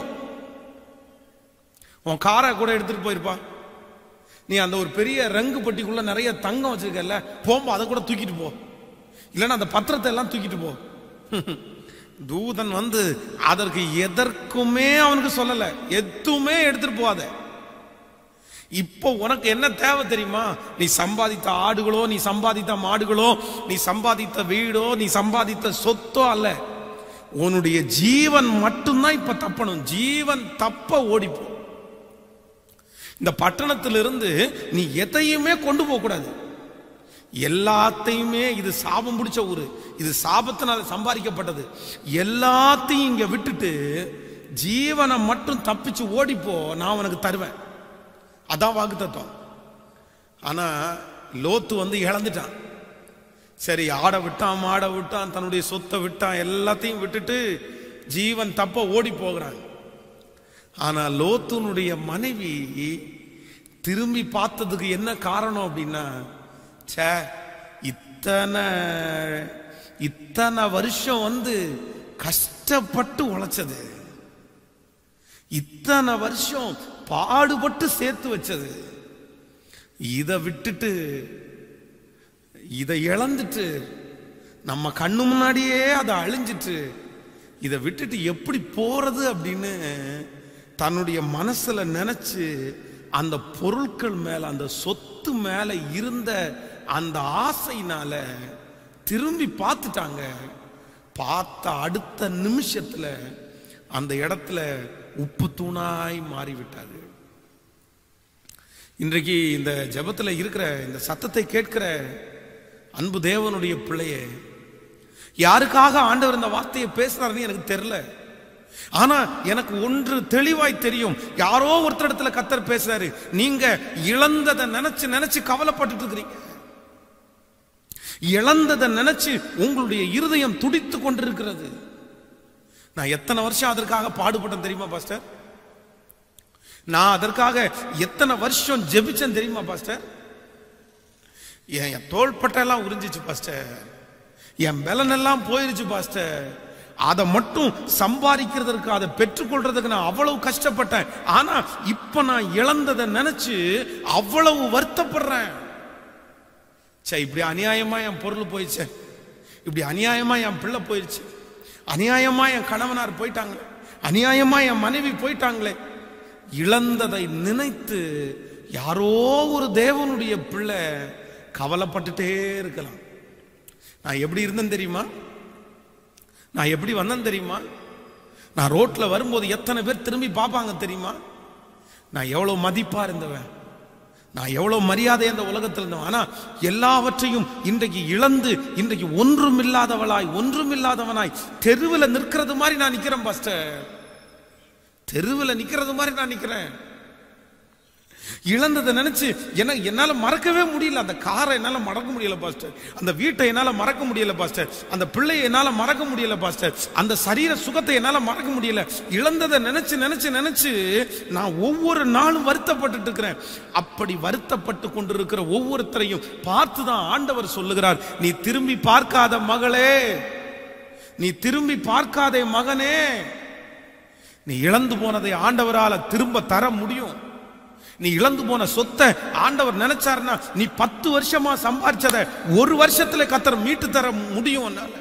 [SPEAKER 1] உன் காரை கூட எடுத்துட்டு போயிருப்பா நீ அந்த ஒரு பெரிய ரங்கு பட்டிக்குள்ள நிறைய தங்கம் வச்சிருக்கல போகும்போது அதை கூட தூக்கிட்டு போ இல்லைன்னா அந்த பத்திரத்தை எல்லாம் தூக்கிட்டு போ தூதன் வந்து அதற்கு எதற்குமே அவனுக்கு சொல்லல எதுவுமே எடுத்துட்டு போகாத இப்போ உனக்கு என்ன தேவை தெரியுமா நீ சம்பாதித்த ஆடுகளோ நீ சம்பாதித்த மாடுகளோ நீ சம்பாதித்த வீடோ நீ சம்பாதித்த சொத்தோ அல்ல உன்னுடைய ஜீவன் மட்டும்தான் இப்ப தப்பணும் ஜீவன் தப்ப ஓடிப்போ இந்த பட்டணத்திலிருந்து நீ எதையுமே கொண்டு போக கூடாது எல்லாத்தையுமே இது சாபம் பிடிச்ச ஊரு இது சாபத்தினால சம்பாதிக்கப்பட்டது எல்லாத்தையும் இங்க விட்டுட்டு ஜீவனை மட்டும் தப்பிச்சு ஓடிப்போ நான் உனக்கு தருவேன் அதான் வாக்கு தத்துவம் ஆனா லோத்து வந்து இழந்துட்டான் சரி ஆடை விட்டான் மாடை விட்டான் தன்னுடைய சொத்தை விட்டான் எல்லாத்தையும் விட்டுட்டு ஜீவன் தப்ப ஓடி போகிறான் ஆனா லோத்துனுடைய மனைவி திரும்பி பார்த்ததுக்கு என்ன காரணம் அப்படின்னா ச்சே இத்தனை இத்தனை வருஷம் வந்து கஷ்டப்பட்டு உழைச்சது இத்தனை வருஷம் பாடுபட்டு சேர்த்து வச்சது இதை விட்டுட்டு இதை இழந்துட்டு நம்ம கண்ணு முன்னாடியே அதை அழிஞ்சிட்டு இதை விட்டுட்டு எப்படி போறது அப்படின்னு தன்னுடைய மனசுல நினைச்சு அந்த பொருட்கள் மேல அந்த சொத்து மேல இருந்த அந்த ஆசையினால திரும்பி பார்த்துட்டாங்க பார்த்த அடுத்த நிமிஷத்துல அந்த இடத்துல உப்பு தூணாய் மாறிவிட்டாரு இன்றைக்கு இந்த ஜெபத்துல இருக்கிற இந்த சத்தத்தை கேட்கிற அன்பு தேவனுடைய பிள்ளையே யாருக்காக ஆண்டவர் இந்த வார்த்தையை பேசுறாருன்னு எனக்கு தெரியல ஆனா எனக்கு ஒன்று தெளிவாய் தெரியும் யாரோ ஒருத்தர் இடத்துல கத்தர் பேசுறாரு நீங்க இழந்ததை நினைச்சு நினைச்சு கவலைப்பட்டுட்டு இருக்கிறீங்க இழந்ததை நினைச்சு உங்களுடைய இருதயம் துடித்து கொண்டிருக்கிறது நான் எத்தனை வருஷம் அதற்காக பாடுபட்டேன் தெரியுமா பாஸ்டர் நான் அதற்காக எத்தனை வருஷம் ஜெபிச்சேன் தெரியுமா பாஸ்டர் என் என் தோள்பட்டெல்லாம் உறிஞ்சிச்சு பாஸ்டர் என் பலன் எல்லாம் போயிருச்சு பாஸ்டர் அதை மட்டும் சம்பாதிக்கிறதற்கு அதை பெற்றுக்கொள்றதுக்கு நான் அவ்வளவு கஷ்டப்பட்டேன் ஆனா இப்ப நான் இழந்ததை நினைச்சு அவ்வளவு வருத்தப்படுறேன் சே இப்படி அநியாயமா என் பொருள் போயிடுச்சே இப்படி அநியாயமா என் பிள்ளை போயிடுச்சு அநியாயமா என் கணவனார் போயிட்டாங்க அநியாயமா என் மனைவி போயிட்டாங்களே இழந்ததை நினைத்து யாரோ ஒரு தேவனுடைய பிள்ளை கவலைப்பட்டுட்டே இருக்கலாம் நான் எப்படி இருந்தேன் தெரியுமா நான் எப்படி வந்தேன் தெரியுமா நான் ரோட்ல வரும்போது எத்தனை பேர் திரும்பி பார்ப்பாங்க தெரியுமா நான் எவ்வளவு மதிப்பா இருந்தவன் நான் எவ்வளவு மரியாதை அந்த உலகத்தில் இருந்தவன் ஆனா எல்லாவற்றையும் இன்றைக்கு இழந்து இன்றைக்கு ஒன்றும் இல்லாதவளாய் ஒன்றும் இல்லாதவனாய் தெருவில் நிற்கிறது மாதிரி நான் நிக்கிறேன் பாஸ்டர் தெருவில் நிக்கிறது மாதிரி நான் நிக்கிறேன் இழந்ததை நினைச்சு என்ன என்னால மறக்கவே முடியல அந்த காரை என்னால மறக்க முடியல பாஸ்டர் அந்த வீட்டை என்னால மறக்க முடியல பாஸ்டர் அந்த பிள்ளையை என்னால மறக்க முடியல பாஸ்டர் அந்த சரீர சுகத்தை என்னால மறக்க முடியல இழந்ததை நினைச்சு நினைச்சு நினைச்சு நான் ஒவ்வொரு நாளும் வருத்தப்பட்டுட்டு இருக்கிறேன் அப்படி வருத்தப்பட்டு கொண்டிருக்கிற ஒவ்வொருத்தரையும் பார்த்து தான் ஆண்டவர் சொல்லுகிறார் நீ திரும்பி பார்க்காத மகளே நீ திரும்பி பார்க்காதே மகனே நீ இழந்து போனதை ஆண்டவரால திரும்ப தர முடியும் நீ இழந்து போன சொத்தை ஆண்டவர் நினைச்சாருன்னா நீ பத்து வருஷமா சம்பாரிச்சத ஒரு வருஷத்துல கத்தர் மீட்டு தர முடியும் உன்னால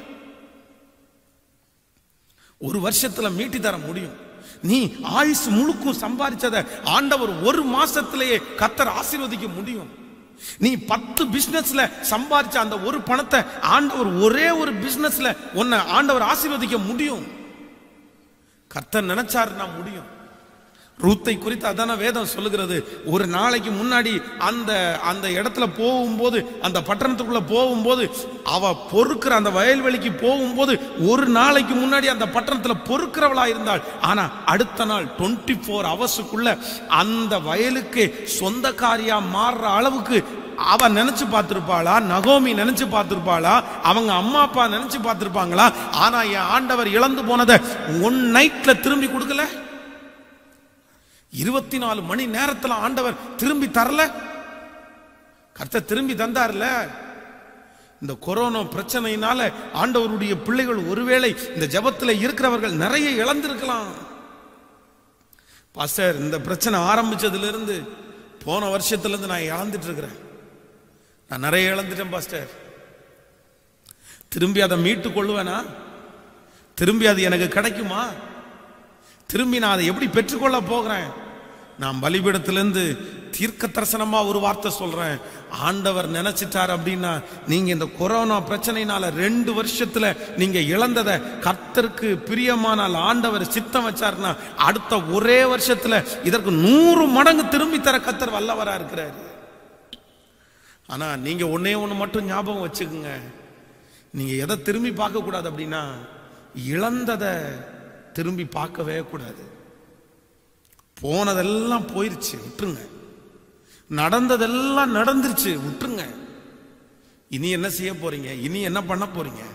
[SPEAKER 1] ஒரு வருஷத்துல மீட்டு தர முடியும் நீ ஆயுசு முழுக்கும் சம்பாரிச்சத ஆண்டவர் ஒரு மாசத்திலேயே கத்தர் ஆசீர்வதிக்க முடியும் நீ பத்து பிசினஸ்ல சம்பாரிச்ச அந்த ஒரு பணத்தை ஆண்டவர் ஒரே ஒரு பிசினஸ்ல உன்னை ஆண்டவர் ஆசீர்வதிக்க முடியும் கர்த்தர் நினைச்சாருன்னா முடியும் ரூத்தை குறித்து அதான வேதம் சொல்லுகிறது ஒரு நாளைக்கு முன்னாடி அந்த அந்த இடத்துல போகும்போது அந்த பட்டணத்துக்குள்ள போகும்போது அவ பொறுக்கிற அந்த வயல்வெளிக்கு போகும்போது ஒரு நாளைக்கு முன்னாடி அந்த பட்டணத்துல பொறுக்கிறவளா இருந்தாள் ஆனா அடுத்த நாள் டுவெண்ட்டி ஃபோர் ஹவர்ஸுக்குள்ள அந்த வயலுக்கு சொந்தக்காரியா மாறுற அளவுக்கு அவ நினைச்சு பார்த்திருப்பாளா நகோமி நினைச்சு பார்த்திருப்பாளா அவங்க அம்மா அப்பா நினைச்சு பார்த்திருப்பாங்களா ஆனா என் ஆண்டவர் இழந்து போனதை ஒன் நைட்ல திரும்பி கொடுக்கல இருபத்தி நாலு மணி நேரத்துல ஆண்டவர் திரும்பி தரல கர்த்தர் திரும்பி தந்தார்ல இந்த கொரோனா பிரச்சனையினால ஆண்டவருடைய பிள்ளைகள் ஒருவேளை இந்த ஜெபத்துல இருக்கிறவர்கள் நிறைய இழந்திருக்கலாம் பாஸ்டர் இந்த பிரச்சனை ஆரம்பிச்சதுல இருந்து போன வருஷத்துல இருந்து நான் இழந்துட்டு இருக்கிறேன் நான் நிறைய இழந்துட்டேன் பாஸ்டர் திரும்பி அதை மீட்டு கொள்ளுவேனா திரும்பி அது எனக்கு கிடைக்குமா திரும்பி நான் அதை எப்படி பெற்றுக்கொள்ள போகிறேன் நான் பலிபீடத்திலிருந்து தீர்க்க தரிசனமா ஒரு வார்த்தை சொல்றேன் ஆண்டவர் நினைச்சிட்டார் அப்படின்னா நீங்க இந்த கொரோனா பிரச்சனையினால ரெண்டு வருஷத்துல நீங்க இழந்ததை கர்த்தருக்கு பிரியமானால் ஆண்டவர் சித்தம் வச்சாருன்னா அடுத்த ஒரே வருஷத்துல இதற்கு நூறு மடங்கு திரும்பி தர கர்த்தர் வல்லவரா இருக்கிறாரு ஆனா நீங்க ஒன்னே ஒண்ணு மட்டும் ஞாபகம் வச்சுக்கோங்க நீங்க எதை திரும்பி பார்க்க கூடாது அப்படின்னா இழந்ததை திரும்பி பார்க்கவே கூடாது போனதெல்லாம் போயிருச்சு விட்டுருங்க நடந்ததெல்லாம் நடந்துருச்சு விட்டுருங்க இனி என்ன செய்ய போறீங்க இனி என்ன பண்ண போறீங்க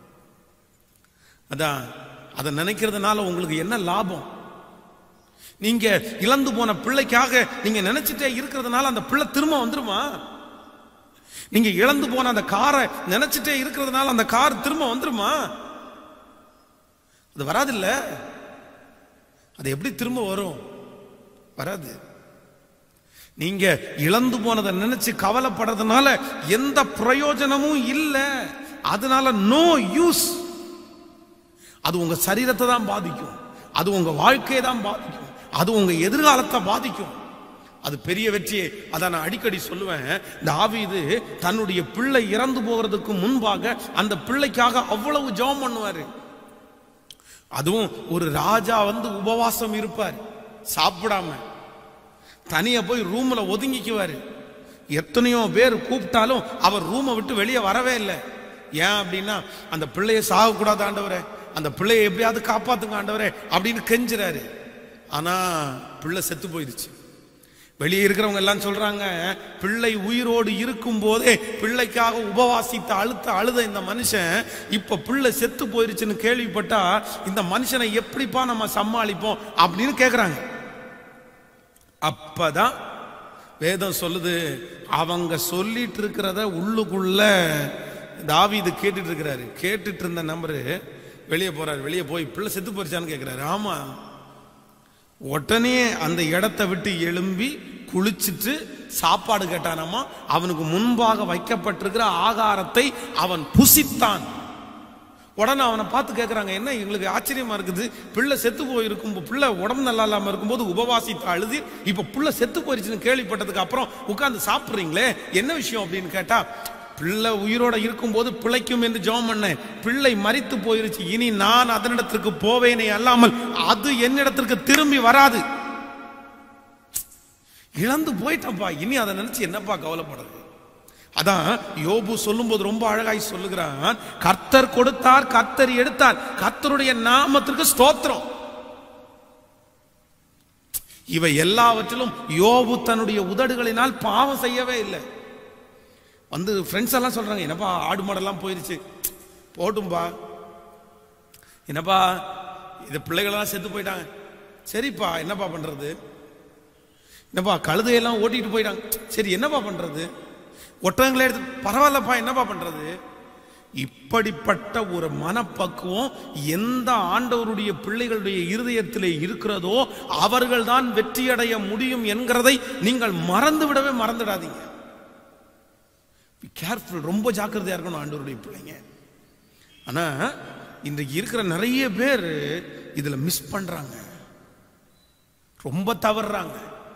[SPEAKER 1] அதான் அதை நினைக்கிறதுனால உங்களுக்கு என்ன லாபம் நீங்க இழந்து போன பிள்ளைக்காக நீங்க நினைச்சிட்டே இருக்கிறதுனால அந்த பிள்ளை திரும்ப வந்துருமா நீங்க இழந்து போன அந்த காரை நினைச்சிட்டே இருக்கிறதுனால அந்த கார் திரும்ப வந்துருமா அது வராதில்ல அது எப்படி திரும்ப வரும் வராது நீங்க இழந்து போனதை நினைச்சு கவலைப்படுறதுனால எந்த பிரயோஜனமும் இல்லை அதனால நோ யூஸ் அது உங்க சரீரத்தை தான் பாதிக்கும் அது உங்க வாழ்க்கையை தான் பாதிக்கும் அது உங்க எதிர்காலத்தை பாதிக்கும் அது பெரிய வெற்றியை அதான் நான் அடிக்கடி சொல்லுவேன் தாவீது தன்னுடைய பிள்ளை இறந்து போகிறதுக்கு முன்பாக அந்த பிள்ளைக்காக அவ்வளவு ஜெபம் பண்ணுவாரு அதுவும் ஒரு ராஜா வந்து உபவாசம் இருப்பார் சாப்பிடாம தனியா போய் ரூம்ல ஒதுங்கிக்குவாரு எத்தனையோ பேர் கூப்பிட்டாலும் அவர் ரூமை விட்டு வெளியே வரவே இல்லை ஏன் அப்படின்னா அந்த பிள்ளையை சாகக்கூடாது ஆண்டவரே அந்த பிள்ளையை எப்படியாவது காப்பாத்துங்க ஆண்டவரே அப்படின்னு கெஞ்சுறாரு ஆனா பிள்ளை செத்து போயிடுச்சு வெளியே இருக்கிறவங்க எல்லாம் சொல்றாங்க பிள்ளை உயிரோடு இருக்கும் போதே பிள்ளைக்காக உபவாசித்த அழுத்த அழுத இந்த மனுஷன் இப்ப பிள்ளை செத்து போயிருச்சுன்னு கேள்விப்பட்டா இந்த மனுஷனை எப்படிப்பா நம்ம சமாளிப்போம் அப்படின்னு கேக்குறாங்க அப்பதான் வேதம் சொல்லுது அவங்க சொல்லிட்டு இருக்கிறத உள்ளுக்குள்ள தாவீது கேட்டுட்டு இருக்கிறாரு கேட்டுட்டு இருந்த நம்பரு வெளியே போறாரு வெளியே போய் பிள்ளை செத்து போயிருச்சான்னு கேட்கிறாரு ஆமா உடனே அந்த இடத்தை விட்டு எழும்பி குளிச்சுட்டு சாப்பாடு கேட்டானாமா அவனுக்கு முன்பாக வைக்கப்பட்டிருக்கிற ஆகாரத்தை அவன் புசித்தான் உடனே அவனை பார்த்து கேட்குறாங்க என்ன எங்களுக்கு ஆச்சரியமா இருக்குது பிள்ளை செத்து போயிருக்கும் பிள்ளை உடம்பு நல்லா இல்லாம இருக்கும்போது உபவாசித்து அழுது இப்ப பிள்ளை செத்து போயிருச்சுன்னு கேள்விப்பட்டதுக்கு அப்புறம் உட்கார்ந்து சாப்பிட்றீங்களே என்ன விஷயம் அப்படின்னு கேட்டா பிள்ளை உயிரோட இருக்கும்போது பிழைக்கும் என்று ஜெபம் பண்ணேன் பிள்ளை மரித்து போயிருச்சு இனி நான் அதனிடத்திற்கு போவேனே அல்லாமல் அது என்னிடத்திற்கு திரும்பி வராது இழந்து போயிட்டப்பா இனி அதை நினைச்சு என்னப்பா கவலைப்படுறது அதான் யோபு சொல்லும்போது ரொம்ப அழகாய் சொல்லுகிறான் கர்த்தர் கொடுத்தார் கர்த்தர் எடுத்தார் கர்த்தருடைய நாமத்திற்கு ஸ்தோத்திரம் இவை எல்லாவற்றிலும் யோபு தன்னுடைய உதடுகளினால் பாவம் செய்யவே இல்லை வந்து ஃப்ரெண்ட்ஸ் எல்லாம் சொல்றாங்க என்னப்பா ஆடு மாடெல்லாம் போயிருச்சு போட்டும்பா என்னப்பா இது பிள்ளைகளெல்லாம் செத்து போயிட்டாங்க சரிப்பா என்னப்பா பண்றது என்னப்பா கழுதையெல்லாம் ஓட்டிட்டு போயிட்டாங்க சரி என்னப்பா பண்றது ஒட்டகங்களை எடுத்து பரவாயில்லப்பா என்னப்பா பண்றது இப்படிப்பட்ட ஒரு மனப்பக்குவம் எந்த ஆண்டவருடைய பிள்ளைகளுடைய இருதயத்திலே இருக்கிறதோ அவர்கள்தான் வெற்றியடைய முடியும் என்கிறதை நீங்கள் மறந்து விடவே மறந்துடாதீங்க கேர்ஃபுல் ரொம்ப ஜாக்கிரதையா இருக்கணும் ஆண்டவருடைய பிள்ளைங்க ஆனா இன்றைக்கு இருக்கிற நிறைய பேர் இதுல மிஸ் பண்றாங்க ரொம்ப தவறுறாங்க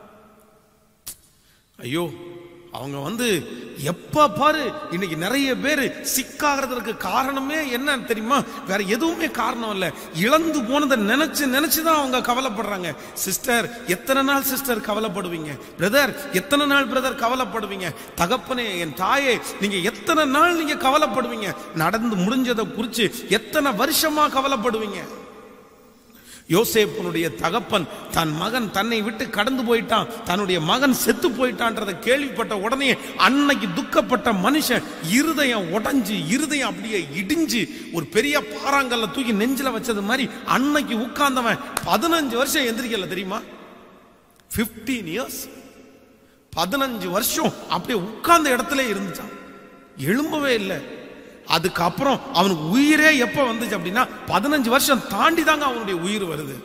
[SPEAKER 1] ஐயோ அவங்க வந்து எப்ப பாரு இன்னைக்கு நிறைய பேர் சிக்காகிறதுக்கு காரணமே என்ன தெரியுமா வேற எதுவுமே காரணம் இல்ல இழந்து போனதை நினைச்சு நினைச்சு தான் அவங்க கவலைப்படுறாங்க சிஸ்டர் எத்தனை நாள் சிஸ்டர் கவலைப்படுவீங்க பிரதர் எத்தனை நாள் பிரதர் கவலைப்படுவீங்க தகப்பனே என் தாயே நீங்க எத்தனை நாள் நீங்க கவலைப்படுவீங்க நடந்து முடிஞ்சதை குறிச்சு எத்தனை வருஷமா கவலைப்படுவீங்க யோசேப்பனுடைய தகப்பன் தன் மகன் தன்னை விட்டு கடந்து போயிட்டான் தன்னுடைய மகன் செத்து போயிட்டான்றதை கேள்விப்பட்ட உடனே அன்னைக்கு துக்கப்பட்ட மனுஷன் இருதயம் உடைஞ்சு இருதயம் அப்படியே இடிஞ்சு ஒரு பெரிய பாறாங்கல்ல தூக்கி நெஞ்சில வச்சது மாதிரி அன்னைக்கு உட்கார்ந்தவன் பதினஞ்சு வருஷம் எந்திரிக்கல தெரியுமா 15 இயர்ஸ் பதினஞ்சு வருஷம் அப்படியே உட்கார்ந்த இடத்துல இருந்துச்சான் எழும்பவே இல்லை அதுக்கப்புறம் அவனுக்கு உயிரே எப்ப வந்துச்சு அப்படின்னா பதினஞ்சு வருஷம் தாண்டி தாங்க அவனுடைய உயிர் வருது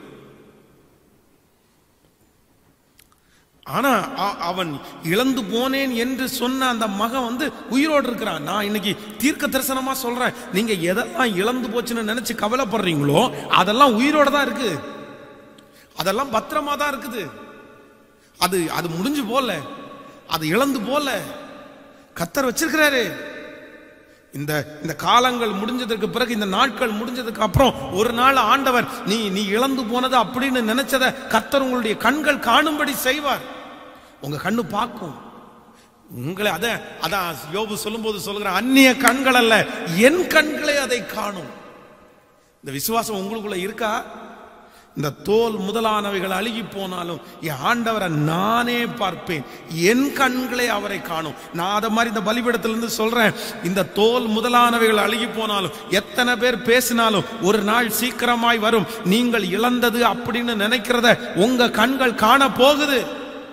[SPEAKER 1] ஆனா அ- அவன் இழந்து போனேன் என்று சொன்ன அந்த மகன் வந்து உயிரோடு இருக்கிறான் நான் இன்னைக்கு தீர்க்க தரிசனமா சொல்றேன் நீங்க எதெல்லாம் இழந்து போச்சுன்னு நினைச்சு கவலைப்படுறீங்களோ அதெல்லாம் உயிரோட தான் இருக்கு அதெல்லாம் பத்திரமா தான் இருக்குது அது அது முடிஞ்சு போல அது இழந்து போல கத்தர் வச்சிருக்கிறாரு இந்த இந்த காலங்கள் முடிஞ்சதுக்கு பிறகு இந்த நாட்கள் முடிஞ்சதுக்கு அப்புறம் ஒரு நாள் ஆண்டவர் நீ நீ இழந்து போனது அப்படின்னு நினைச்சத கர்த்தர் உங்களுடைய கண்கள் காணும்படி செய்வார் உங்க கண்ணு பார்க்கும் உங்களை அத அதான் யோபு சொல்லும்போது சொல்லுகிற அந்நிய கண்கள் அல்ல என் கண்களே அதை காணும் இந்த விசுவாசம் உங்களுக்குள்ள இருக்கா இந்த தோல் முதலானவைகள் அழுகி போனாலும் என் ஆண்டவரை நானே பார்ப்பேன் என் கண்களே அவரை காணும் நான் அதை மாதிரி இந்த பலிபீடத்திலிருந்து சொல்றேன் இந்த தோல் முதலானவைகள் அழுகி போனாலும் எத்தனை பேர் பேசினாலும் ஒரு நாள் சீக்கிரமாய் வரும் நீங்கள் இழந்தது அப்படின்னு நினைக்கிறத உங்க கண்கள் காண போகுது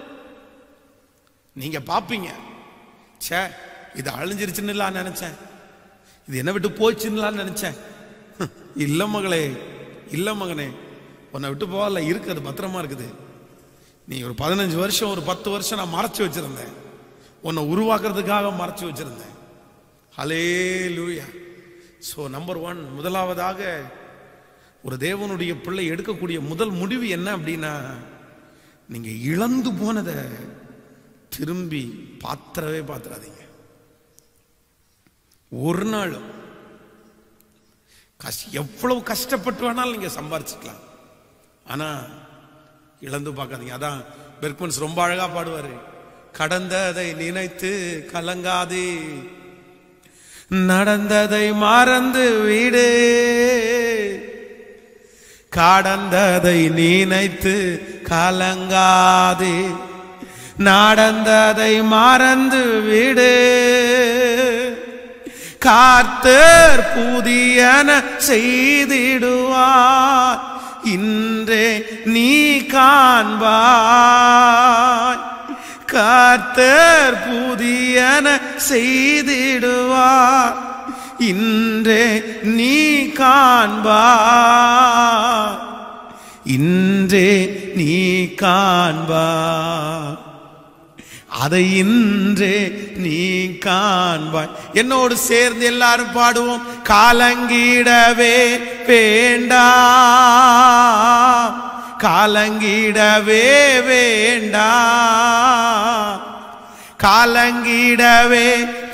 [SPEAKER 1] நீங்க பாப்பீங்க ச்சே இது அழிஞ்சிருச்சுன்னு நான் நினைச்சேன் இது என்ன விட்டு போச்சுன்னு நினைச்சேன் ஹம், இல்ல மகளே இல்ல மகனே உன்னை விட்டு போகல இருக்கு அது பத்திரமா இருக்குது நீ ஒரு பதினஞ்சு வருஷம் ஒரு பத்து வருஷம் நான் மறைச்சு வச்சிருந்தேன் உன்னை உருவாக்குறதுக்காக மறைச்சு வச்சிருந்தேன் ஹலே லூயா ஸோ நம்பர் ஒன் முதலாவதாக ஒரு தேவனுடைய பிள்ளை எடுக்கக்கூடிய முதல் முடிவு என்ன அப்படின்னா நீங்க இழந்து போனதை திரும்பி பாத்திரவே பாத்திராதீங்க ஒரு நாளும் கஷ் எவ்வளவு கஷ்டப்பட்டு வேணாலும் நீங்க சம்பாரிச்சுக்கலாம் ஆனா இழந்து பார்க்காதீங்க அதான் பெர்க்மன்ஸ் ரொம்ப அழகா பாடுவாரு கடந்ததை நினைத்து கலங்காதே நடந்ததை மறந்து விடு கடந்ததை நினைத்து கலங்காதே நடந்ததை மறந்து விடு கார்த்தர் புதியன செய்திடுவார் இன்றே நீ காண்பாய் கார்த்தர் புதியன செய்திடுவார் இன்றே நீ காண்பாய் இன்றே நீ காண்பாய் அதை இன்றே நீ காண்பாய் என்னோடு சேர்ந்து எல்லாரும் பாடுவோம் காலங்கிடவே வேண்டாம் காலங்கிடவே வேண்டாம் காலங்கிடவே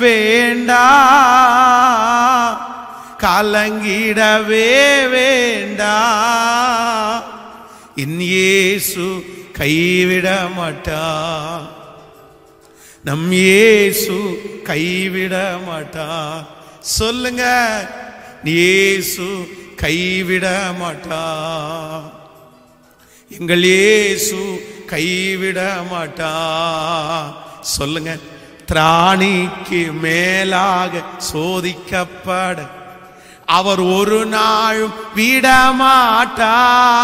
[SPEAKER 1] வேண்டாம் காலங்கிடவே வேண்டாம் என் இயேசு கைவிட மாட்டார் நம் இயேசு கைவிட மாட்டார் சொல்லுங்க இயேசு கைவிட மாட்டார் எங்கள் இயேசு கைவிட மாட்டா சொல்லுங்க திராணிக்கு மேலாக சோதிக்கப்பட அவர் ஒரு நாளும் விட மாட்டா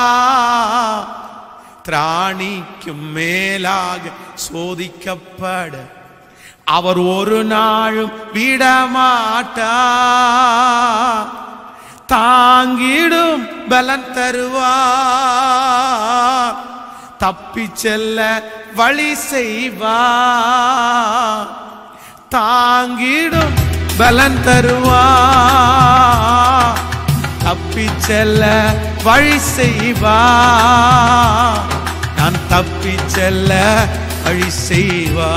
[SPEAKER 1] திராணிக்கு மேலாக சோதிக்கப்பட அவர் ஒரு நாளும் விட மாட்டா தாங்கிடும் பலன் தருவா தப்பி செல்ல வழி செய்வா தாங்கிடும் பலன் தருவா தப்பி செல்ல வழி செய்வா நான் தப்பி செல்ல வழி செய்வா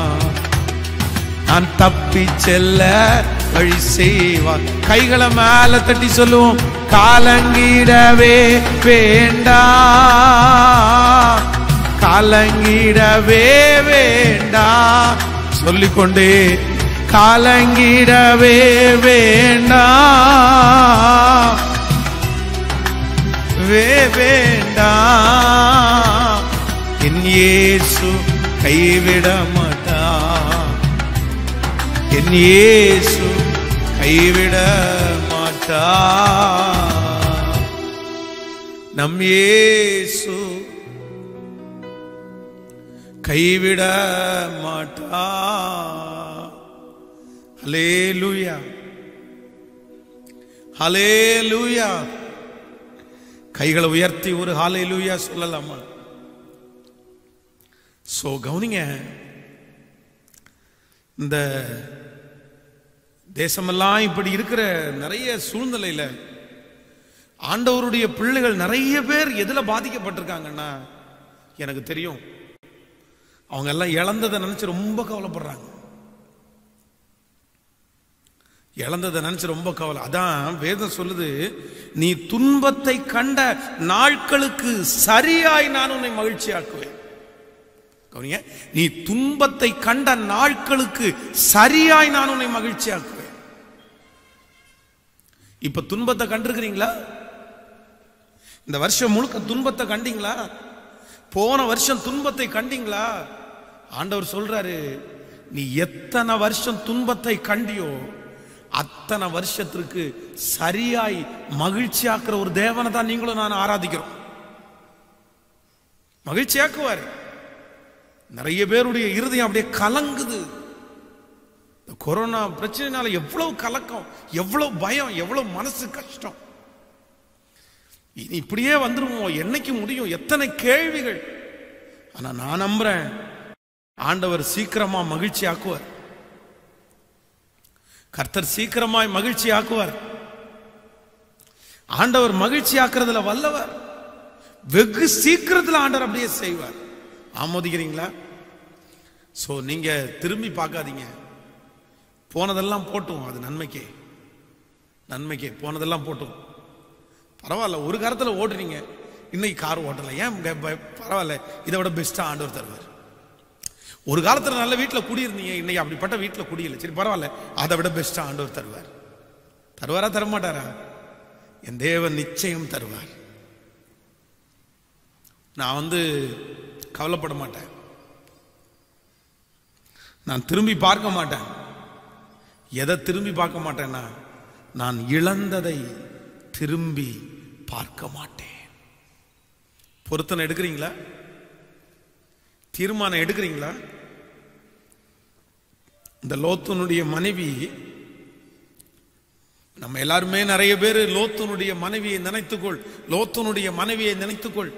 [SPEAKER 1] நான் தப்பி செல்ல வழி செய்வார் கைகளை மேல தட்டி சொல்லுவோம் காலங்கிடவே வேண்டா காலங்கிடவே வேண்டா சொல்லிக்கொண்டே காலங்கிடவே வேண்டா வே வேண்டா என் இயேசு கைவிட மாட்டா என் இயேசு கைவிட மாட்டா நம் இயேசு கைவிட மாட்டா ஹalleluya ஹalleluya கைகளை உயர்த்தி ஒரு ஹalleluya சொல்லலாமா சோ கவனிங்க இந்த தேசமெல்லாம் இப்படி இருக்கிற நிறைய சூழ்நிலையில ஆண்டவருடைய பிள்ளைகள் நிறைய பேர் எதுல பாதிக்கப்பட்டிருக்காங்கன்னா எனக்கு தெரியும் அவங்க எல்லாம் இழந்ததை நினைச்சு ரொம்ப கவலைப்படுறாங்க இழந்ததை நினைச்சு ரொம்ப கவலை அதான் வேதம் சொல்லுது நீ துன்பத்தை கண்ட நாட்களுக்கு சரியாய் நான் உன்னை மகிழ்ச்சியாக்குவேன் கவனிங்க நீ துன்பத்தை கண்ட நாட்களுக்கு சரியாய் நான் உன்னை மகிழ்ச்சியாக்குவேன் இப்ப துன்பத்தை கண்டிருக்கிறீங்களா இந்த வருஷம் முழுக்க துன்பத்தை கண்டீங்களா போன வருஷம் துன்பத்தை கண்டீங்களா ஆண்டவர் சொல்றாரு நீ எத்தனை வருஷம் துன்பத்தை கண்டியோ அத்தனை வருஷத்திற்கு சரியாய் மகிழ்ச்சியாக்குற ஒரு தேவனை தான் நீங்களும் நான் ஆராதிக்கிறோம் மகிழ்ச்சியாக்குவார் நிறைய பேருடைய இருதயம் அப்படியே கலங்குது இந்த கொரோனா பிரச்சனைனால எவ்வளவு கலக்கம் எவ்வளவு பயம் எவ்வளவு மனசு கஷ்டம் இனி இப்படியே வந்துருவோம் என்னைக்கு முடியும் எத்தனை கேள்விகள் ஆனா நான் நம்புறேன் ஆண்டவர் சீக்கிரமா மகிழ்ச்சி ஆக்குவார் கர்த்தர் சீக்கிரமாய் மகிழ்ச்சி ஆக்குவார் ஆண்டவர் மகிழ்ச்சி ஆக்குறதுல வல்லவர் வெகு சீக்கிரத்தில் ஆண்டவர் அப்படியே செய்வார் ஆமோதிக்கிறீங்களா சோ நீங்க திரும்பி பார்க்காதீங்க போனதெல்லாம் போட்டும் அது நன்மைக்கே நன்மைக்கே போனதெல்லாம் போட்டும் பரவாயில்ல ஒரு காலத்துல ஓட்டுறீங்க இன்னைக்கு கார் ஓட்டல ஏன் ப- ப- பரவாயில்ல இதை விட பெஸ்டா ஆண்டவர் தருவார் ஒரு காலத்துல நல்ல வீட்டுல குடியிருந்தீங்க இன்னைக்கு அப்படிப்பட்ட வீட்டுல குடியில சரி பரவாயில்ல அதை விட பெஸ்டா ஆண்டவர் தருவார் தருவாரா தரமாட்டாரா என் தேவன் நிச்சயம் தருவார் நான் வந்து கவலைப்பட மாட்டேன் நான் திரும்பி பார்க்க மாட்டேன் எதை திரும்பி பார்க்க மாட்டேன்னா நான் இழந்ததை திரும்பி பார்க்க மாட்டேன் பொருத்தனை எடுக்கிறீங்களா தீர்மானம் எடுக்கிறீங்களா இந்த லோத்தனுடைய மனைவி நம்ம எல்லாருமே நிறைய பேர் லோத்தனுடைய மனைவியை நினைத்துக்கொள் லோத்தனுடைய மனைவியை நினைத்துக்கொள்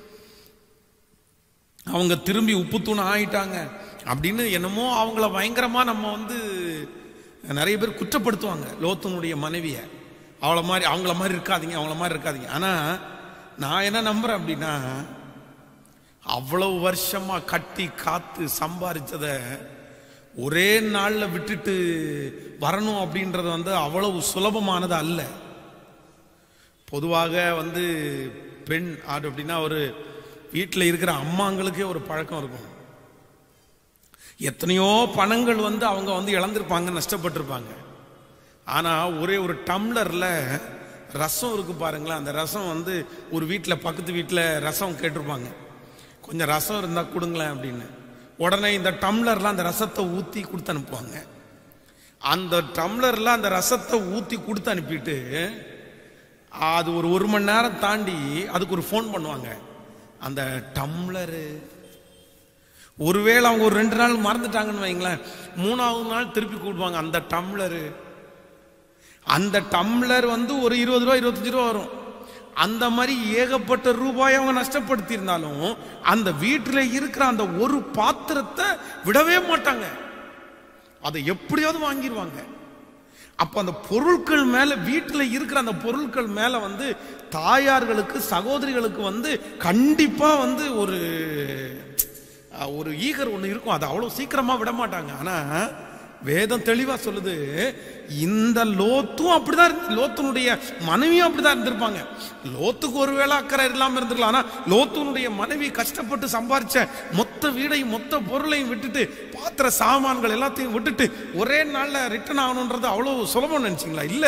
[SPEAKER 1] அவங்க திரும்பி உப்புத்தூண் ஆயிட்டாங்க அப்படின்னு என்னமோ அவங்கள பயங்கரமா நம்ம வந்து நிறைய பேர் குற்றப்படுத்துவாங்க லோத்தனுடைய மனைவியை அவளை மாதிரி அவங்கள மாதிரி இருக்காதீங்க அவங்கள மாதிரி இருக்காதீங்க ஆனா நான் என்ன நம்புறேன் அப்படின்னா அவ்வளவு வருஷமா கட்டி காத்து சம்பாரிச்சத ஒரே நாள்ல விட்டுட்டு வரணும் அப்படின்றது வந்து அவ்வளவு சுலபமானது அல்ல பொதுவாக வந்து பெண் ஆடு அப்படின்னா ஒரு வீட்டில் இருக்கிற அம்மாங்களுக்கே ஒரு பழக்கம் இருக்கும் எத்தனையோ பணங்கள் வந்து அவங்க வந்து இழந்திருப்பாங்க நஷ்டப்பட்டிருப்பாங்க ஆனா ஒரே ஒரு டம்ளர்ல ரசம் இருக்கு பாருங்களேன் அந்த ரசம் வந்து ஒரு வீட்டில் பக்கத்து வீட்டில் ரசம் கேட்டிருப்பாங்க கொஞ்சம் ரசம் இருந்தா கொடுங்களேன் அப்படின்னு உடனே இந்த டம்ளர்ல அந்த ரசத்தை ஊத்தி கொடுத்து அனுப்புவாங்க அந்த டம்ளர்ல அந்த ரசத்தை ஊத்தி கொடுத்து அனுப்பிட்டு அது ஒரு ஒரு மணி நேரம் தாண்டி அதுக்கு ஒரு ஃபோன் பண்ணுவாங்க அந்த டம்ளரு ஒருவேளை அவங்க ஒரு ரெண்டு நாள் மறந்துட்டாங்கன்னு வைங்களேன் மூணாவது நாள் திருப்பி கூப்பிடுவாங்க அந்த டம்ளரு அந்த டம்ளர் வந்து ஒரு இருபது ரூபா இருபத்தஞ்சு ரூபா வரும் அந்த மாதிரி ஏகப்பட்ட ரூபாய் அவங்க நஷ்டப்படுத்தி இருந்தாலும் அந்த வீட்டில் இருக்கிற அந்த ஒரு பாத்திரத்தை விடவே மாட்டாங்க அதை எப்படியாவது வாங்கிடுவாங்க அப்ப அந்த பொருட்கள் மேல வீட்டில் இருக்கிற அந்த பொருட்கள் மேல வந்து தாயார்களுக்கு சகோதரிகளுக்கு வந்து கண்டிப்பா வந்து ஒரு அஹ், ஒரு ஈகர் ஒண்ணு இருக்கும் அதை அவ்வளவு சீக்கிரமா விட மாட்டாங்க ஆனா வேதம் தெளிவா சொல்லுது இந்த லோத்தும் அப்படிதான் இருந்து- லோத்துனுடைய மனைவியும் அப்படிதான் இருந்திருப்பாங்க லோத்துக்கு ஒருவேளை அக்கறை இல்லாம இருந்திருக்கலாம் ஆனா லோத்துனுடைய மனைவி கஷ்டப்பட்டு சம்பாரிச்ச மொத்த வீடையும் மொத்த பொருளையும் விட்டுட்டு பாத்திர சாமான்கள் எல்லாத்தையும் விட்டுட்டு ஒரே நாள்ல ரிட்டர்ன் ஆகணுன்றது அவ்வளவு சுலபம் நினைச்சீங்களா இல்ல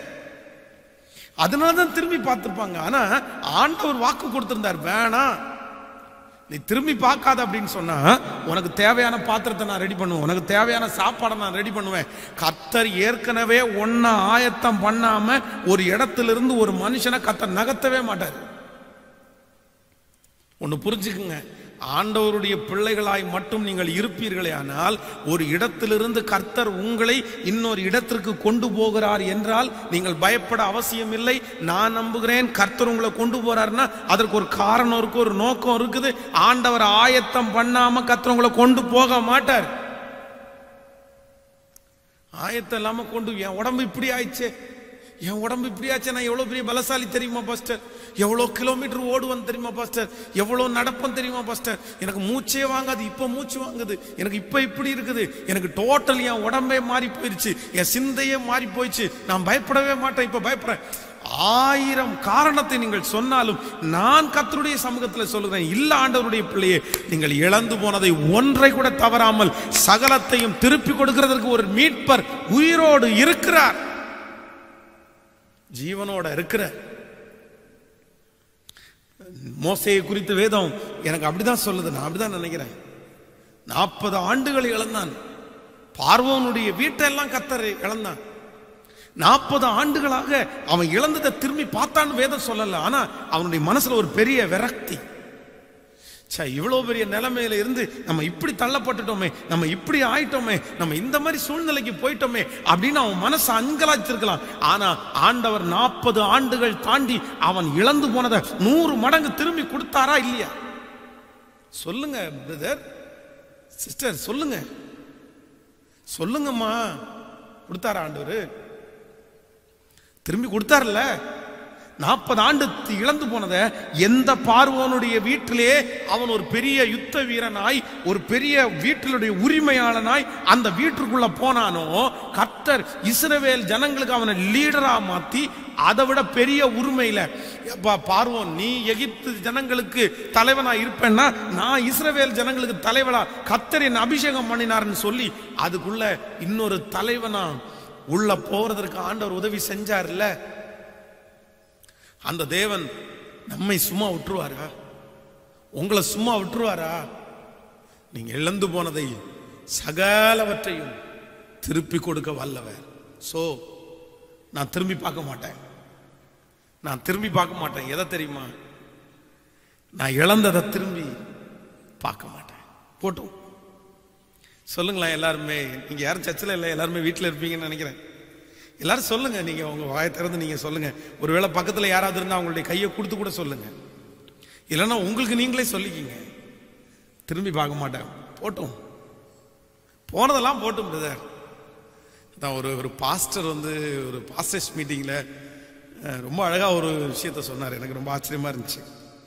[SPEAKER 1] அதனால தான் திரும்பி பார்த்திருப்பாங்க ஆனா ஆண்டவர் வாக்கு கொடுத்திருந்தார் வேணாம் நீ திரும்பி பார்க்காத அப்படின்னு சொன்னா உனக்கு தேவையான பாத்திரத்தை நான் ரெடி பண்ணுவேன் உனக்கு தேவையான சாப்பாடை நான் ரெடி பண்ணுவேன் கத்தர் ஏற்கனவே ஒன்ன ஆயத்தம் பண்ணாம ஒரு இடத்திலிருந்து ஒரு மனுஷனை கத்தர் நகர்த்தவே மாட்டார் ஒன்னு புரிஞ்சுக்குங்க ஆண்டவருடைய பிள்ளைகளாய் மட்டும் நீங்கள் இருப்பீர்களே ஆனால் ஒரு இடத்திலிருந்து கர்த்தர் உங்களை இன்னொரு இடத்திற்கு கொண்டு போகிறார் என்றால் நீங்கள் பயப்பட அவசியம் இல்லை நான் நம்புகிறேன் கர்த்தர் உங்களை கொண்டு போறாருன்னா அதற்கு ஒரு காரணம் இருக்கு ஒரு நோக்கம் இருக்குது ஆண்டவர் ஆயத்தம் பண்ணாம கர்த்தர் உங்களை கொண்டு போக மாட்டார் ஆயத்தம் இல்லாம கொண்டு என் உடம்பு இப்படி ஆயிடுச்சே என் உடம்பு இப்படி ஆச்சு நான் எவ்வளவு பெரிய பலசாலி தெரியுமா பாஸ்டர் எவ்வளவு கிலோமீட்டர் ஓடுவேன் தெரியுமா பாஸ்டர் எவ்வளவு நடப்பேன் தெரியுமா பாஸ்டர் எனக்கு மூச்சே வாங்காது இப்ப மூச்சு வாங்குது எனக்கு இப்ப இப்படி இருக்குது எனக்கு டோட்டல் என் உடம்பே மாறி போயிருச்சு என் சிந்தையே மாறி போயிடுச்சு நான் பயப்படவே மாட்டேன் இப்ப பயப்படுறேன் ஆயிரம் காரணத்தை நீங்கள் சொன்னாலும் நான் கர்த்தருடைய சமூகத்தில் சொல்லுகிறேன் இல்ல ஆண்டவருடைய பிள்ளையே நீங்கள் இழந்து போனதை ஒன்றை கூட தவறாமல் சகலத்தையும் திருப்பி கொடுக்கிறதற்கு ஒரு மீட்பர் உயிரோடு இருக்கிறார் ஜீவனோட இருக்கிற மோசையை குறித்த வேதம் எனக்கு அப்படிதான் சொல்லுது நான் அப்படிதான் நினைக்கிறேன் நாற்பது ஆண்டுகள் இழந்தான் பார்வோனுடைய வீட்டெல்லாம் கத்தர் இழந்தான் நாற்பது ஆண்டுகளாக அவன் இழந்ததை திரும்பி பார்த்தான்னு வேதம் சொல்லல ஆனா அவனுடைய மனசுல ஒரு பெரிய விரக்தி ச்சே இவ்வளவு பெரிய நிலைமையில இருந்து நம்ம இப்படி தள்ளப்பட்டுட்டோமே நம்ம இப்படி ஆயிட்டோமே நம்ம இந்த மாதிரி சூழ்நிலைக்கு போயிட்டோமே அப்படின்னு அவன் மனசு அங்கலாச்சிருக்கலாம் ஆனா ஆண்டவர் நாற்பது ஆண்டுகள் தாண்டி அவன் இழந்து போனதை நூறு மடங்கு திரும்பி கொடுத்தாரா இல்லையா சொல்லுங்க பிரதர் சிஸ்டர் சொல்லுங்க சொல்லுங்கம்மா கொடுத்தாரா ஆண்டவர் திரும்பி கொடுத்தார்ல நாற்பது ஆண்டு இழந்து போனதை எந்த பார்வோனுடைய வீட்டிலே அவன் ஒரு பெரிய யுத்த வீரனாய் ஒரு பெரிய வீட்டிலுடைய உரிமையாளனாய் அந்த வீட்டுக்குள்ள போனானோ கர்த்தர் இஸ்ரவேல் ஜனங்களுக்கு அவனை லீடரா மாத்தி அதை விட பெரிய உரிமையில எப்பா பார்வோன் நீ எகிப்து ஜனங்களுக்கு தலைவனா இருப்பேன்னா நான் இஸ்ரவேல் ஜனங்களுக்கு தலைவனா கர்த்தர் என் அபிஷேகம் பண்ணினார்னு சொல்லி அதுக்குள்ள இன்னொரு தலைவனா உள்ள போறதற்கு ஆண்டவர் உதவி செஞ்சார்ல அந்த தேவன் நம்மை சும்மா விட்டுருவாரா உங்களை சும்மா விட்டுருவாரா நீங்க இழந்து போனதை சகலவற்றையும் திருப்பி கொடுக்க வல்லவர் சோ நான் திரும்பி பார்க்க மாட்டேன் நான் திரும்பி பார்க்க மாட்டேன் எதை தெரியுமா நான் இழந்ததை திரும்பி பார்க்க மாட்டேன் போட்டும் சொல்லுங்களேன் எல்லாருமே நீங்க யாரும் சர்ச்சில் இல்லை எல்லாருமே வீட்டில் இருப்பீங்கன்னு நினைக்கிறேன் எல்லாரும் சொல்லுங்க நீங்க உங்க வாயை திறந்து நீங்க சொல்லுங்க ஒருவேளை பக்கத்துல யாராவது இருந்தா அவங்களுடைய கையை கொடுத்து கூட சொல்லுங்க இல்லைன்னா உங்களுக்கு நீங்களே சொல்லிக்கிங்க திரும்பி பார்க்க மாட்டேன் போட்டும் போனதெல்லாம் போட்டும் பிரதர் தான் ஒரு ஒரு பாஸ்டர் வந்து ஒரு பாஸ்டர்ஸ் மீட்டிங்கில் ரொம்ப அழகா ஒரு விஷயத்த சொன்னார் எனக்கு ரொம்ப ஆச்சரியமா இருந்துச்சு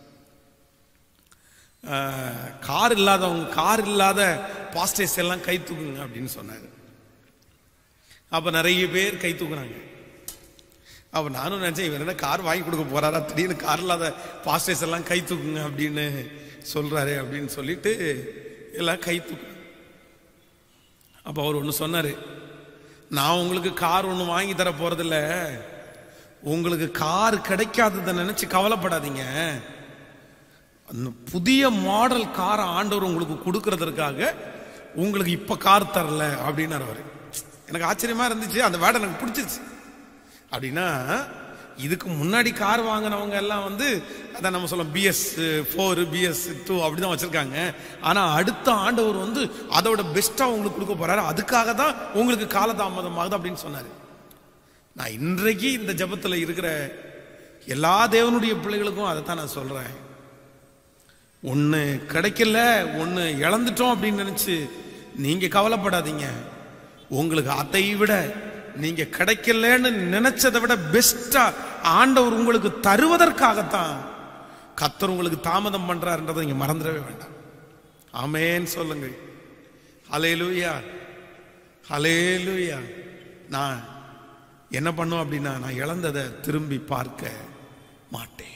[SPEAKER 1] அஹ், கார் இல்லாதவங்க கார் இல்லாத பாஸ்டர்ஸ் எல்லாம் கை தூக்குங்க அப்படின்னு சொன்னாரு அப்ப நிறைய பேர் கை தூக்குறாங்க அப்ப நானும் நினைச்சேன் இவர் என்ன கார் வாங்கி கொடுக்க போறாரா திடீர்னு கார் இல்லாத பாஸ்டர்ஸ் எல்லாம் கை தூக்குங்க அப்படின்னு சொல்றாரு அப்படின்னு சொல்லிட்டு எல்லாம் கை தூக்கு அப்ப அவர் ஒன்று சொன்னாரு நான் உங்களுக்கு கார் ஒன்று வாங்கி தர போறதில்ல உங்களுக்கு கார் கிடைக்காததை நினைச்சு கவலைப்படாதீங்க அந்த புதிய மாடல் காரை ஆண்டவர் உங்களுக்கு கொடுக்கறதற்காக உங்களுக்கு இப்ப கார் தரல அப்படின்னாரு அவரு எனக்கு ஆச்சரியமா இருந்துச்சு அந்த வேடை எனக்கு பிடிச்சிருச்சு அப்படின்னா இதுக்கு முன்னாடி கார் வாங்கினவங்க எல்லாம் வந்து அதான் நம்ம சொல்லலாம் பிஎஸ் ஃபோர் பிஎஸ் டூ அப்படிதான் வச்சிருக்காங்க ஆனா அடுத்த ஆண்டவர் வந்து அதோட பெஸ்டா உங்களுக்கு கொடுக்க போறாரு அதுக்காக தான் உங்களுக்கு காலதாமதமாகுது அப்படின்னு சொன்னாரு நான் இன்றைக்கு இந்த ஜெபத்துல இருக்கிற எல்லா தேவனுடைய பிள்ளைகளுக்கும் அதை தான் நான் சொல்றேன் ஒண்ணு கிடைக்கல ஒண்ணு இழந்துட்டோம் அப்படின்னு நினைச்சு நீங்க கவலைப்படாதீங்க உங்களுக்கு அதை விட நீங்க கிடைக்கலன்னு நினைச்சதை விட பெஸ்டா ஆண்டவர் உங்களுக்கு தருவதற்காகத்தான் கத்தர் உங்களுக்கு தாமதம் பண்றாருன்றதை நீங்க மறந்துடவே வேண்டாம் ஆமேன்னு சொல்லுங்க ஹலேலூயா ஹலேலூயா நான் என்ன பண்ணும் அப்படின்னா நான் இழந்ததை திரும்பி பார்க்க மாட்டேன்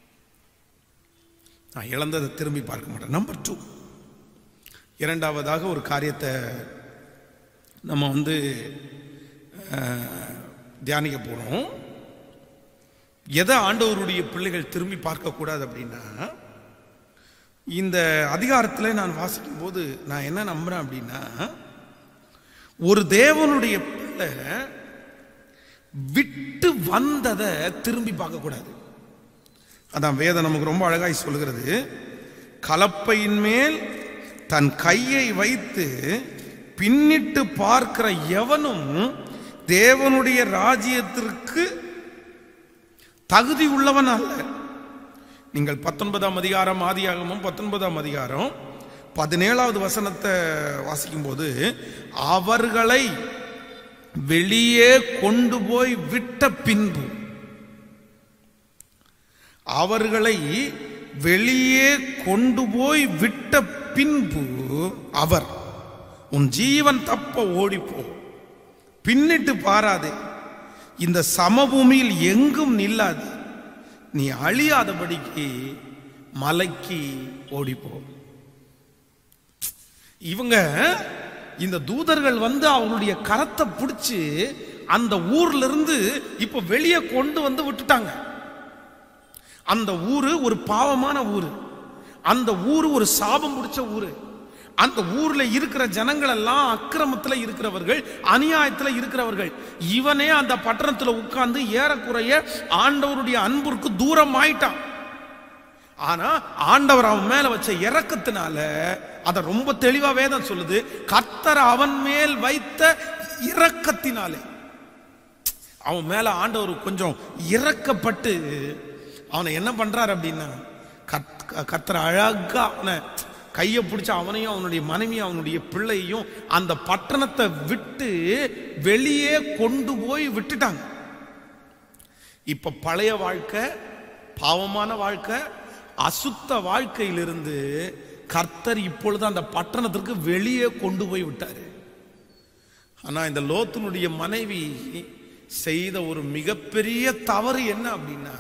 [SPEAKER 1] நான் இழந்ததை திரும்பி பார்க்க மாட்டேன் நம்பர் டூ இரண்டாவதாக ஒரு காரியத்தை நம்ம வந்து அஹ், தியானிக்க போறோம் எதை ஆண்டவருடைய பிள்ளைகள் திரும்பி பார்க்க கூடாது அப்படின்னா இந்த அதிகாரத்தில் நான் வாசிக்கும் போது நான் என்ன நம்புறேன் அப்படின்னா ஒரு தேவனுடைய பிள்ளை விட்டு வந்ததை திரும்பி பார்க்க கூடாது அதான் வேதம் நமக்கு ரொம்ப அழகாய் சொல்கிறது கலப்பையின் மேல் தன் கையை வைத்து பின்னிட்டு பார்க்கிற எவனும் தேவனுடைய ராஜ்யத்திற்கு தகுதி உள்ளவன் அல்ல நீங்கள் பத்தொன்பதாம் அதிகாரம் ஆதியாகமும் பத்தொன்பதாம் அதிகாரம் பதினேழாவது வசனத்தை வாசிக்கும் போது அவர்களை வெளியே கொண்டு போய் விட்ட பின்பு அவர்களை வெளியே கொண்டு போய் விட்ட பின்பு அவர் உன் ஜீவன் தப்ப ஓடிப்போ பின்னிட்டு பாராதே இந்த சமபூமியில் எங்கும் நில்லாது நீ அழியாதபடிக்கு மலைக்கு ஓடிப்போ இவங்க இந்த தூதர்கள் வந்து அவங்களுடைய கரத்தை பிடிச்சு அந்த ஊர்ல இருந்து இப்ப வெளியே கொண்டு வந்து விட்டுட்டாங்க அந்த ஊரு ஒரு பாவமான ஊரு அந்த ஊரு ஒரு சாபம் பிடிச்ச ஊரு அந்த ஊர்ல இருக்கிற ஜனங்கள் எல்லாம் அக்கிரமத்துல இருக்கிறவர்கள் அநியாயத்துல இருக்கிறவர்கள் இவனே அந்த பட்டணத்துல உட்கார்ந்து ஏறக்குறைய ஆண்டவருடைய அன்பிற்கு தூரம் ஆயிட்டான் ஆனா ஆண்டவர் அவன் மேல வச்ச இறக்கத்தினால அத ரொம்ப தெளிவா வேதம் சொல்லுது கர்த்தர் அவன் மேல் வைத்த இரக்கத்தினாலே அவன் மேல ஆண்டவர் கொஞ்சம் இறக்கப்பட்டு அவனை என்ன பண்றாரு அப்படின்னா கத்- கர்த்தர் அழகா அவனை கையை பிடிச்ச அவனையும் அவனுடைய மனைவியும் அவனுடைய பிள்ளையும் அந்த பட்டணத்தை விட்டு வெளியே கொண்டு போய் விட்டுட்டாங்க இப்ப பழைய வாழ்க்கை பாவமான வாழ்க்கை அசுத்த வாழ்க்கையிலிருந்து கர்த்தர் இப்பொழுது அந்த பட்டணத்திற்கு வெளியே கொண்டு போய் விட்டாரு ஆனா இந்த லோத்துனுடைய மனைவி செய்த ஒரு மிகப்பெரிய தவறு என்ன அப்படின்னா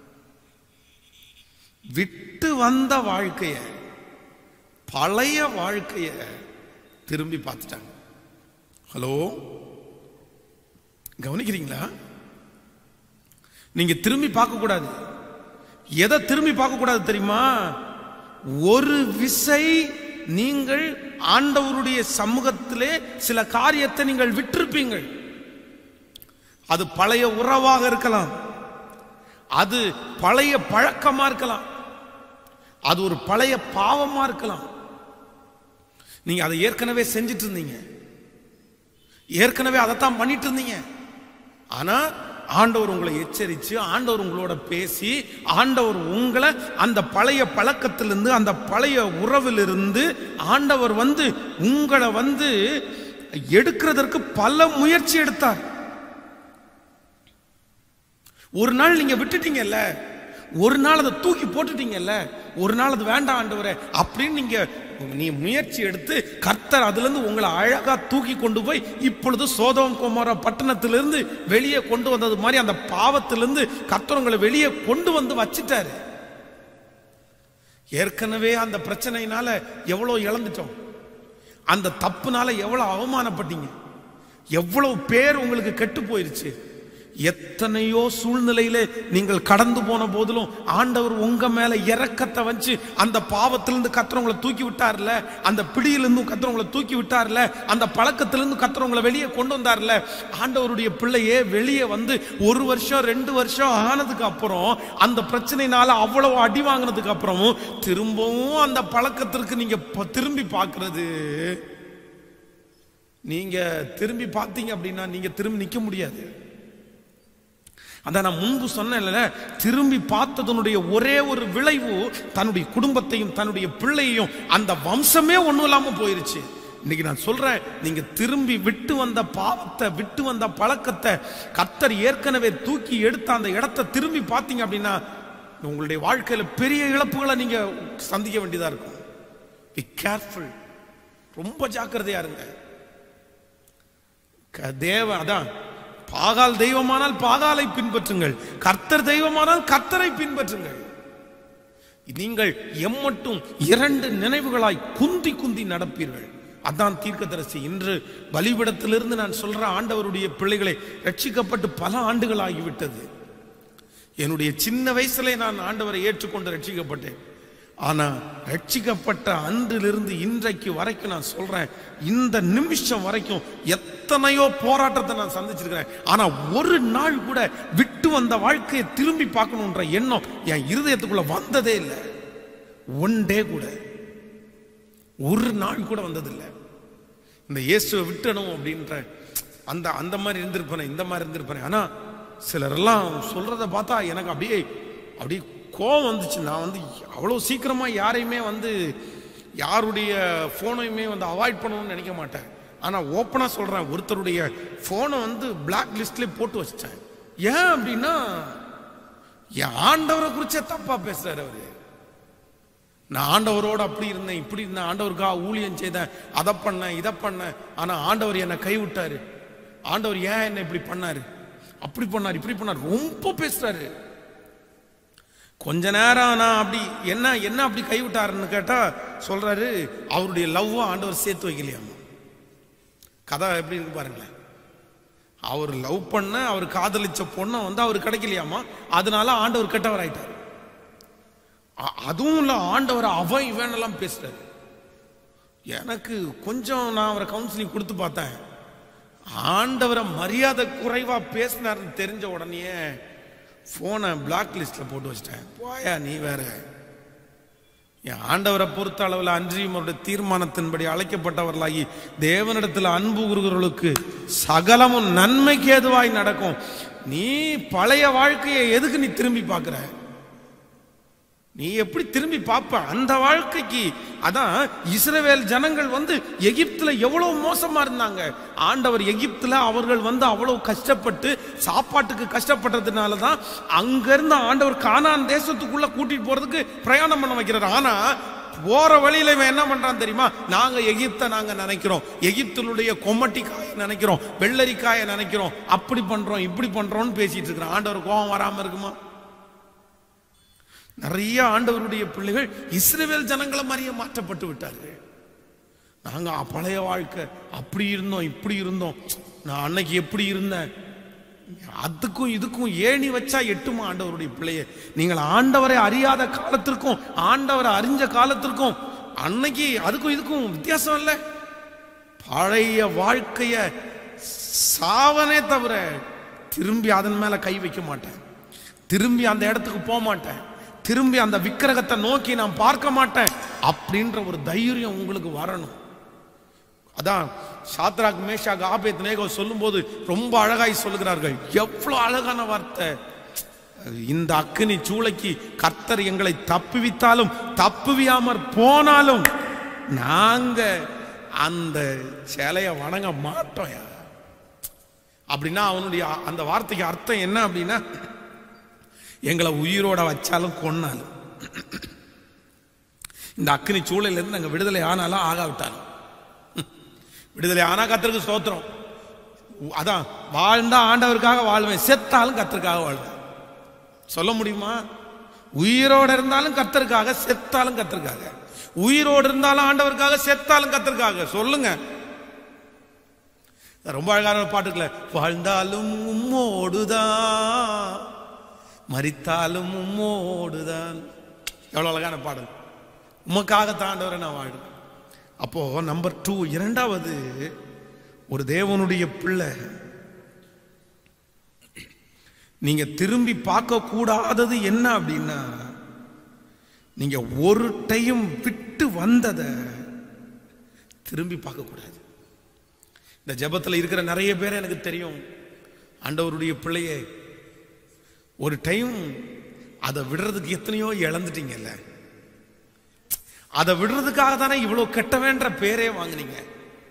[SPEAKER 1] விட்டு வந்த வாழ்க்கைய பழைய வாழ்க்கைய திரும்பி பார்த்துட்டாங்க ஹலோ கவனிக்கிறீங்களா நீங்க திரும்பி பார்க்க கூடாது எதை திரும்பி பார்க்க கூடாது தெரியுமா ஒரு விசை நீங்கள் ஆண்டவருடைய சமூகத்திலே சில காரியத்தை நீங்கள் விட்டிருப்பீங்கள் அது பழைய உறவாக இருக்கலாம் அது பழைய பழக்கமா இருக்கலாம் அது ஒரு பழைய பாவமா இருக்கலாம் நீங்க அதை ஏற்கனவே செஞ்சிட்டு இருந்தீங்க ஏற்கனவே அதைத்தான் பண்ணிட்டு இருந்தீங்க ஆனா ஆண்டவர் உங்களை எச்சரிச்சு ஆண்டவர் உங்களோட பேசி ஆண்டவர் உங்களை அந்த பழைய பழக்கத்திலிருந்து அந்த பழைய உறவிலிருந்து ஆண்டவர் வந்து உங்களை வந்து எடுக்கிறதற்கு பல முயற்சி எடுத்தார் ஒரு நாள் நீங்க விட்டுட்டீங்கல்ல ஒரு நாள் அதை தூக்கி போட்டுட்டீங்கல்ல ஒரு நாள் அது வேண்டாம் ஆண்டவரே அப்படின்னு நீங்க நீ முயற்சி எடுத்து கர்த்தர் அதுல இருந்து உங்களை அழகா தூக்கி கொண்டு போய் இப்பொழுது சோதம் குமார பட்டணத்திலிருந்து வெளியே கொண்டு வந்தது மாதிரி அந்த பாவத்திலிருந்து கர்த்தர் உங்களை வெளியே கொண்டு வந்து வச்சிட்டாரு ஏற்கனவே அந்த பிரச்சனையினால எவ்வளவு இழந்துட்டோம் அந்த தப்புனால எவ்வளவு அவமானப்பட்டீங்க எவ்வளவு பேர் உங்களுக்கு கெட்டு போயிருச்சு எத்தனையோ சூழ்நிலையிலே நீங்கள் கடந்து போன போதிலும் ஆண்டவர் உங்க மேல இறக்கத்தை வச்சு அந்த பாவத்திலிருந்து கத்துறவங்களை தூக்கி விட்டார்ல அந்த பிடியிலிருந்து கத்துறவங்களை தூக்கி விட்டார்ல அந்த பழக்கத்திலிருந்து கத்துறவங்களை வெளியே கொண்டு வந்தார்ல ஆண்டவருடைய பிள்ளையே வெளியே வந்து ஒரு வருஷம் ரெண்டு வருஷம் ஆனதுக்கு அப்புறம் அந்த பிரச்சனைனால அவ்வளவு அடி வாங்கினதுக்கு அப்புறமும் திரும்பவும் அந்த பழக்கத்திற்கு நீங்க ப- திரும்பி பார்க்கிறது நீங்க திரும்பி பார்த்தீங்க அப்படின்னா நீங்க திரும்பி நிக்க முடியாது அதான் நான் முன்பு சொன்னேன்ல திரும்பி பார்த்ததனுடைய ஒரே ஒரு விளைவு தன்னுடைய குடும்பத்தையும் தன்னுடைய பிள்ளையையும் அந்த வம்சமே ஒண்ணும் இல்லாம போயிருச்சு இன்னைக்கு நான் சொல்றேன் நீங்க திரும்பி விட்டு வந்த பாவத்தை விட்டு வந்த பழக்கத்தை கத்தர் ஏற்கனவே தூக்கி எடுத்த அந்த இடத்தை திரும்பி பார்த்தீங்க அப்படின்னா உங்களுடைய வாழ்க்கையில பெரிய இழப்புகளை நீங்க சந்திக்க வேண்டியதா இருக்கும் பி கேர்ஃபுல் ரொம்ப ஜாக்கிரதையா இருங்க க- தேவ அதான் பாகால் தெய்வமானால் பாகாலை பின்பற்றுங்கள் கர்த்தர் தெய்வமானால் கர்த்தரை பின்பற்றுங்கள் நீங்கள் எம்மட்டும் இரண்டு நினைவுகளாய் குந்தி குந்தி நடப்பீர்கள் அதான் தீர்க்கதரிசி இன்று பலிபிடத்திலிருந்து நான் சொல்ற ஆண்டவருடைய பிள்ளைகளை ரட்சிக்கப்பட்டு பல ஆண்டுகள் ஆகிவிட்டது என்னுடைய சின்ன வயசுல நான் ஆண்டவரை ஏற்றுக்கொண்டு ரட்சிக்கப்பட்டேன் ஆனா ரட்சிக்கப்பட்ட அன்றிலிருந்து இன்றைக்கு வரைக்கும் நான் சொல்றேன் இந்த நிமிஷம் வரைக்கும் எத்தனையோ போராட்டத்தை நான் சந்திச்சிருக்கிறேன் ஆனா ஒரு நாள் கூட விட்டு வந்த வாழ்க்கையை திரும்பி பார்க்கணுன்ற எண்ணம் என் இருதயத்துக்குள்ள வந்ததே இல்லை ஒன் டே கூட ஒரு நாள் கூட வந்ததில்லை இந்த இயேசுவை விட்டணும் அப்படின்ற அந்த அந்த மாதிரி இருந்திருப்பேன் இந்த மாதிரி இருந்திருப்பேன் ஆனா சிலரெல்லாம் சொல்றத பார்த்தா எனக்கு அப்படியே அப்படியே கோவம் வந்துச்சு நான் வந்து அவ்வளோ சீக்கிரமா யாரையுமே வந்து யாருடைய ஃபோனையுமே வந்து அவாய்ட் பண்ணணும்னு நினைக்க மாட்டேன் ஆனா ஓப்பனா சொல்றேன் ஒருத்தருடைய ஃபோனை வந்து பிளாக் லிஸ்ட்லேயே போட்டு வச்சிட்டேன் ஏன் அப்படின்னா என் ஆண்டவரை குறிச்சே தப்பா பேசுறாரு அவரு நான் ஆண்டவரோட அப்படி இருந்தேன் இப்படி இருந்தேன் ஆண்டவருக்காக ஊழியம் செய்தேன் அதை பண்ணேன் இதை பண்ணேன் ஆனா ஆண்டவர் என்னை கைவிட்டாரு ஆண்டவர் ஏன் என்ன இப்படி பண்ணாரு அப்படி பண்ணாரு இப்படி பண்ணாரு ரொம்ப பேசுறாரு கொஞ்ச நேரம் நான் அப்படி என்ன என்ன அப்படி கைவிட்டாருன்னு கேட்டா சொல்றாரு அவருடைய லவ்வை ஆண்டவர் சேர்த்து வைக்கலையாமா கதை எப்படி இருக்கு பாருங்களேன் அவர் லவ் பண்ண அவர் காதலிச்ச பொண்ணை வந்து அவர் கிடைக்கலையாமா அதனால ஆண்டவர் கெட்டவர் ஆயிட்டார் அ- அதுவும் இல்ல ஆண்டவர் அவன் இவன் எல்லாம் பேசுறாரு எனக்கு கொஞ்சம் நான் அவரை கவுன்சிலிங் கொடுத்து பார்த்தேன் ஆண்டவரை மரியாதை குறைவா பேசினாருன்னு தெரிஞ்ச உடனே போனை பிளாக் லிஸ்ட்ல போட்டு வச்சிட்டேன் போயா நீ வேற என் ஆண்டவரை பொறுத்த அளவில் அன்றியும் அவருடைய தீர்மானத்தின்படி அழைக்கப்பட்டவர்களாகி தேவனிடத்தில் அன்பு கூறுகிறவர்களுக்கு சகலமும் நன்மைக்கு ஏதுவாய் நடக்கும் நீ பழைய வாழ்க்கையை எதுக்கு நீ திரும்பி பார்க்கிற நீ எப்படி திரும்பி பார்ப்ப அந்த வாழ்க்கைக்கு அதான் இஸ்ரவேல் ஜனங்கள் வந்து எகிப்துல எவ்வளவு மோசமா இருந்தாங்க ஆண்டவர் எகிப்துல அவர்கள் வந்து அவ்வளவு கஷ்டப்பட்டு சாப்பாட்டுக்கு கஷ்டப்பட்டதுனால தான் அங்க இருந்த ஆண்டவர் கானான் தேசத்துக்குள்ள கூட்டிட்டு போறதுக்கு பிரயாணம் பண்ண வைக்கிறார் ஆனா போற வழியில இவன் என்ன பண்றான் தெரியுமா நாங்க எகிப்தை நாங்க நினைக்கிறோம் எகிப்தினுடைய கொம்மட்டிக்காயை நினைக்கிறோம் வெள்ளரிக்காயை நினைக்கிறோம் அப்படி பண்றோம் இப்படி பண்றோம்னு பேசிட்டு இருக்கிறான் ஆண்டவர் கோபம் வராம இருக்குமா நிறைய ஆண்டவருடைய பிள்ளைகள் இஸ்ரவேல் ஜனங்களை மாதிரியே மாற்றப்பட்டு விட்டார்கள் நாங்க பழைய வாழ்க்கை அப்படி இருந்தோம் இப்படி இருந்தோம் நான் அன்னைக்கு எப்படி இருந்தேன் அதுக்கும் இதுக்கும் ஏணி வச்சா எட்டுமா ஆண்டவருடைய பிள்ளைய நீங்கள் ஆண்டவரை அறியாத காலத்திற்கும் ஆண்டவரை அறிஞ்ச காலத்திற்கும் அன்னைக்கு அதுக்கும் இதுக்கும் வித்தியாசம் இல்லை பழைய வாழ்க்கைய சாவனே தவிர திரும்பி அதன் மேல கை வைக்க மாட்டேன் திரும்பி அந்த இடத்துக்கு போக மாட்டேன் திரும்பி அந்த விக்கிரகத்தை நோக்கி நான் பார்க்க மாட்டேன் அப்படின்ற ஒரு தைரியம் உங்களுக்கு வரணும் அதான் சாத்ராக் மேஷாக் ஆபேத் நேகோ சொல்லும்போது ரொம்ப அழகாய் சொல்லுகிறார்கள் எவ்வளவு அழகான வார்த்தை இந்த அக்கினி சூளைக்கு கர்த்தர் எங்களை தப்புவித்தாலும் தப்புவியாமற் போனாலும் நாங்க அந்த சிலைய வணங்க மாட்டோம் அப்படின்னா அவனுடைய அந்த வார்த்தைக்கு அர்த்தம் என்ன அப்படின்னா எங்களை உயிரோட வச்சாலும் கொன்னாலும் இந்த அக்கினி சூழலில் இருந்து நாங்கள் விடுதலை ஆனாலும் ஆகாவிட்டாலும் விடுதலை ஆனா கத்தருக்கு ஸ்தோத்திரம் அதான் வாழ்ந்தா ஆண்டவருக்காக வாழ்வேன் செத்தாலும் கத்தருக்காக வாழ்வேன் சொல்ல முடியுமா உயிரோடு இருந்தாலும் கத்தருக்காக செத்தாலும் கத்தருக்காக உயிரோடு இருந்தாலும் ஆண்டவருக்காக செத்தாலும் கத்தருக்காக சொல்லுங்க ரொம்ப அழகான ஒரு பாட்டுக்குல வாழ்ந்தாலும் உம்மோடுதான் மரித்தாலும் உம்மோடுதான் எவ்வளவு அழகான பாடல் உமக்காக தாண்டவரை நான் வாழும் அப்போ நம்பர் டூ இரண்டாவது ஒரு தேவனுடைய பிள்ளை நீங்க திரும்பி பார்க்க கூடாதது என்ன அப்படின்னா நீங்க ஒரு டைம் விட்டு வந்ததை திரும்பி பார்க்க கூடாது இந்த ஜெபத்தில் இருக்கிற நிறைய பேர் எனக்கு தெரியும் ஆண்டவருடைய பிள்ளையே ஒரு டைம் அதை விடுறதுக்கு எத்தனையோ இழந்துட்டீங்கல்ல அதை விடுறதுக்காக தானே இவ்வளவு கெட்டவேன்ற பேரே வாங்குனீங்க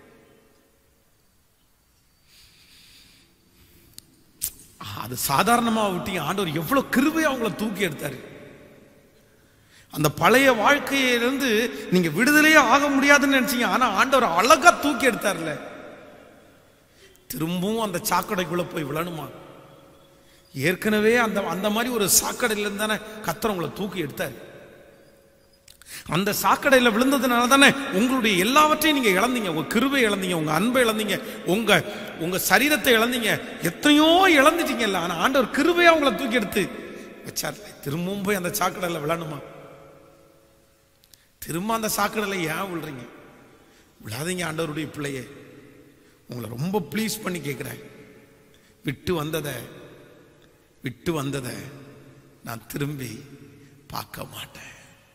[SPEAKER 1] அது சாதாரணமா விட்டீங்க ஆண்டவர் எவ்வளவு கிருபையா உங்களை தூக்கி எடுத்தாரு அந்த பழைய வாழ்க்கையிலிருந்து நீங்க விடுதலையே ஆக முடியாதுன்னு நினைச்சீங்க ஆனா ஆண்டவர் அழகா தூக்கி எடுத்தார்ல திரும்பவும் அந்த சாக்கடைக்குள்ள போய் விழணுமா ஏற்கனவே அந்த அந்த மாதிரி ஒரு சாக்கடையில இருந்து தானே கத்தர் உங்களை தூக்கி எடுத்தார் அந்த சாக்கடையில விழுந்ததுனால தானே உங்களுடைய எல்லாவற்றையும் நீங்க இழந்தீங்க உங்க கிருபை இழந்தீங்க உங்க அன்பை இழந்தீங்க உங்க உங்க சரீரத்தை இழந்தீங்க எத்தனையோ இழந்துட்டீங்கல்ல ஆனா ஆண்டவர் கிருபையா உங்களை தூக்கி எடுத்து வச்சார் திரும்பவும் போய் அந்த சாக்கடையில விழணுமா திரும்ப அந்த சாக்கடையில ஏன் விழுறீங்க விழாதீங்க ஆண்டவருடைய பிள்ளையே உங்களை ரொம்ப ப்ளீஸ் பண்ணி கேட்குறேன் விட்டு வந்ததை விட்டு வந்ததை நான் திரும்பி பார்க்க மாட்டேன்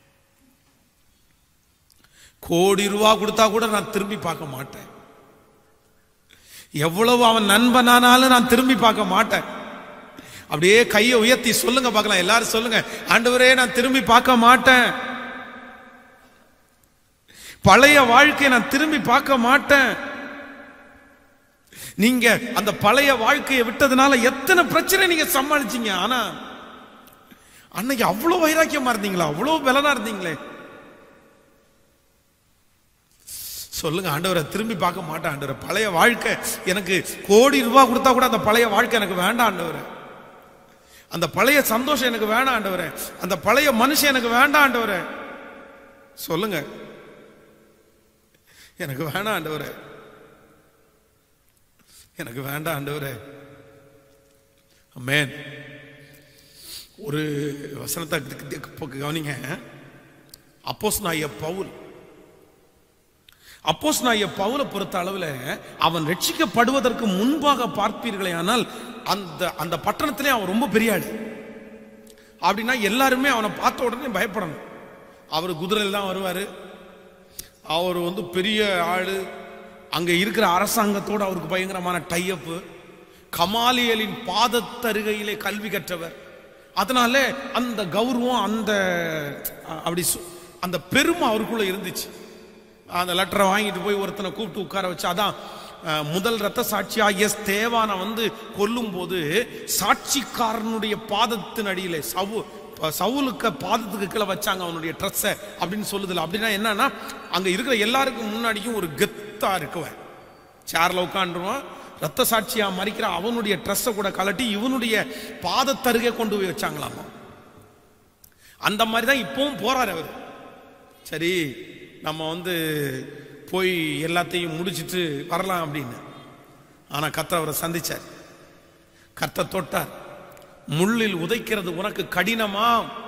[SPEAKER 1] கோடி ரூபா கொடுத்தா கூட நான் திரும்பி பார்க்க மாட்டேன் எவ்வளவு அவன் நண்பனானாலும் நான் திரும்பி பார்க்க மாட்டேன் அப்படியே கையை உயர்த்தி சொல்லுங்க பார்க்கலாம் எல்லாரும் சொல்லுங்க ஆண்டவரே நான் திரும்பி பார்க்க மாட்டேன் பழைய வாழ்க்கையை நான் திரும்பி பார்க்க மாட்டேன் நீங்க அந்த பழைய வாழ்க்கையை விட்டதுனால எத்தனை பிரச்சனை நீங்க சமாளிச்சீங்க ஆனா அன்னைக்கு அவ்வளவு வைராக்கியமா இருந்தீங்களா அவ்வளவு பலனா இருந்தீங்களே சொல்லுங்க ஆண்டவரை திரும்பி பார்க்க மாட்டேன் ஆண்டவரை பழைய வாழ்க்கை எனக்கு கோடி ரூபாய் கொடுத்தா கூட அந்த பழைய வாழ்க்கை எனக்கு வேண்டாம் ஆண்டவரை அந்த பழைய சந்தோஷம் எனக்கு வேண்டாம் ஆண்டவரே அந்த பழைய மனுஷன் எனக்கு வேண்டாம் ஆண்டவரே சொல்லுங்க எனக்கு வேண்டாம் ஆண்டவரே எனக்கு வேண்டாம் ஆண்டவரே அமேன் ஒரு வசனத்தை கவனிங்க அப்போஸ் நாய பவுல் அப்போஸ் நாய பவுலை பொறுத்த அளவில் அவன் ரட்சிக்கப்படுவதற்கு முன்பாக பார்ப்பீர்களே ஆனால் அந்த அந்த பட்டணத்திலே அவன் ரொம்ப பெரிய ஆளு அப்படின்னா எல்லாருமே அவனை பார்த்த உடனே பயப்படணும் அவர் குதிரையில் தான் வருவார் அவர் வந்து பெரிய ஆளு அங்க இருக்கிற அரசாங்கத்தோடு அவருக்கு பயங்கரமான டைஅப்பு கமாலியலின் பாதத்தருகையிலே கல்வி கற்றவர் அதனால அந்த கௌரவம் அந்த அப்படி சொ- அந்த பெருமை அவருக்குள்ள இருந்துச்சு அந்த லெட்டரை வாங்கிட்டு போய் ஒருத்தனை கூப்பிட்டு உட்கார வச்சு அதான் அஹ், முதல் ரத்த சாட்சியாகிய ஸ்தேவானை வந்து கொல்லும் போது சாட்சிக்காரனுடைய பாதத்தின் அடியிலே சவு சவுலுக்க பாதத்துக்கு கீழே வச்சாங்க அவனுடைய ட்ரெஸ்ஸை அப்படின்னு சொல்லுதுல அப்படின்னா என்னன்னா அங்க இருக்கிற எல்லாருக்கும் முன்னாடியும் ஒரு கெத்தா இருக்குவன் சேர்ல உட்காந்துருவான் ரத்த சாட்சியா மறிக்கிற அவனுடைய ட்ரெஸ்ஸை கூட கலட்டி இவனுடைய பாதத்தருகே கொண்டு போய் வச்சாங்களாமா அந்த மாதிரி தான் இப்பவும் போறாரு அவர் சரி நம்ம வந்து போய் எல்லாத்தையும் முடிச்சிட்டு வரலாம் அப்படின்னு ஆனா கர்த்தர் அவரை சந்திச்சார் கர்த்தர் தொட்டார் முள்ளில் உதைக்கிறது உனக்கு கடினமா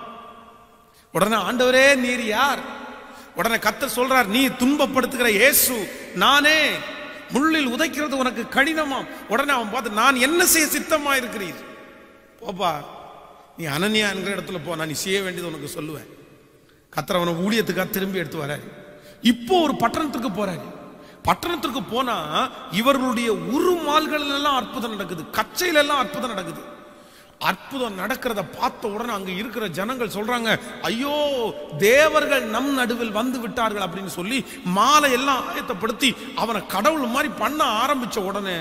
[SPEAKER 1] உடனே ஆண்டவரே நீர் யார் உடனே கர்த்தர் சொல்றார் நீ துன்பப்படுத்துகிற இயேசு நானே முள்ளில் உதைக்கிறது உனக்கு கடினமாம் உடனே அவன் பார்த்து நான் என்ன செய்ய சித்தமா இருக்கிறீர் போப்பா நீ அனன்யா என்கிற இடத்துல போ நான் நீ செய்ய வேண்டியது உனக்கு சொல்லுவேன் கத்தர் அவனை ஊழியத்துக்காக திரும்பி எடுத்து வராரு இப்போ ஒரு பட்டணத்துக்கு போறாரு பட்டணத்திற்கு போனா இவர்களுடைய உருமால்கள் எல்லாம் அற்புதம் நடக்குது கச்சையில எல்லாம் அற்புதம் நடக்குது அற்புதம் நடக்கிறத பார்த்த உடனே அங்க இருக்கிற ஜனங்கள் சொல்றாங்க ஐயோ தேவர்கள் நம் நடுவில் வந்து விட்டார்கள் அப்படின்னு சொல்லி மாலை எல்லாம் ஆயத்தப்படுத்தி அவனை கடவுள் மாதிரி பண்ண ஆரம்பிச்ச உடனே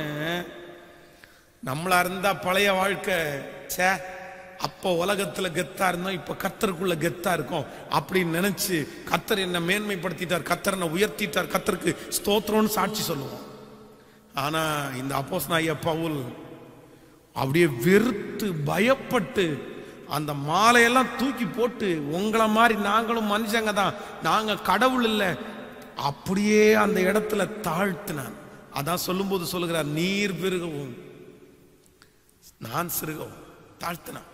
[SPEAKER 1] நம்மளா இருந்தா பழைய வாழ்க்கை ச்சே அப்போ உலகத்துல கெத்தா இருந்தோம் இப்ப கத்தருக்குள்ள கெத்தா இருக்கும் அப்படின்னு நினைச்சு கத்தர் என்ன மேன்மைப்படுத்திட்டார் கத்தர் என்ன உயர்த்திட்டார் கத்தருக்கு ஸ்தோத்திரம்னு சாட்சி சொல்லுவோம் ஆனா இந்த அப்போஸ் நாய பவுல் அப்படியே வெறுத்து பயப்பட்டு அந்த மாலையெல்லாம் தூக்கி போட்டு உங்களை மாதிரி நாங்களும் மனுஷங்க தான் நாங்க கடவுள் இல்லை அப்படியே அந்த இடத்துல தாழ்த்தினான் அதான் சொல்லும்போது சொல்லுகிறார் நீர் பெருகவும் நான் சிறுகவும் தாழ்த்தினான்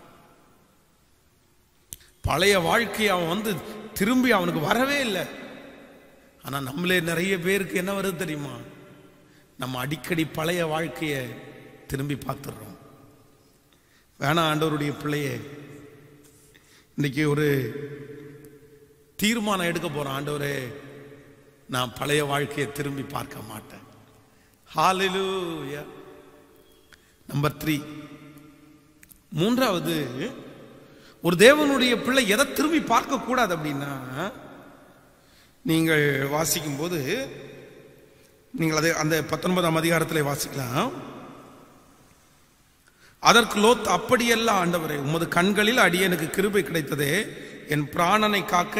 [SPEAKER 1] பழைய வாழ்க்கையை அவன் வந்து திரும்பி அவனுக்கு வரவே இல்லை ஆனா நம்மளே நிறைய பேருக்கு என்ன வருது தெரியுமா நம்ம அடிக்கடி பழைய வாழ்க்கையை திரும்பி பார்த்துடுறோம் வேணாம் ஆண்டவருடைய பிள்ளையே இன்னைக்கு ஒரு தீர்மானம் எடுக்க போறோம் ஆண்டவரே நான் பழைய வாழ்க்கையை திரும்பி பார்க்க மாட்டேன் ஹalleluya நம்பர் த்ரீ மூன்றாவது ஒரு தேவனுடைய பிள்ளை எதை திரும்பி பார்க்க கூடாது அப்படின்னா நீங்கள் வாசிக்கும் போது நீங்கள் அதை அந்த பத்தொன்பதாம் அதிகாரத்தில் வாசிக்கலாம் அதற்கு லோத் அப்படியல்ல ஆண்டவரே உமது கண்களில் அடியனுக்கு கிருபை கிடைத்ததே என் பிராணனை காக்க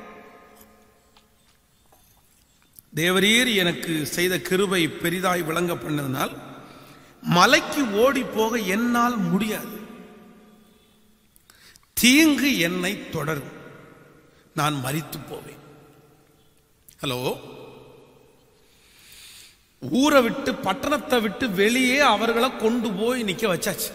[SPEAKER 1] தேவரீர் எனக்கு செய்த கிருபை பெரிதாய் விளங்க பண்ணதினால் மலைக்கு ஓடி போக என்னால் முடியாது தீங்கு என்னை தொடரும் நான் மரித்து போவேன் ஹலோ ஊரை விட்டு பட்டணத்தை விட்டு வெளியே அவர்களை கொண்டு போய் நிக்க வச்சாச்சு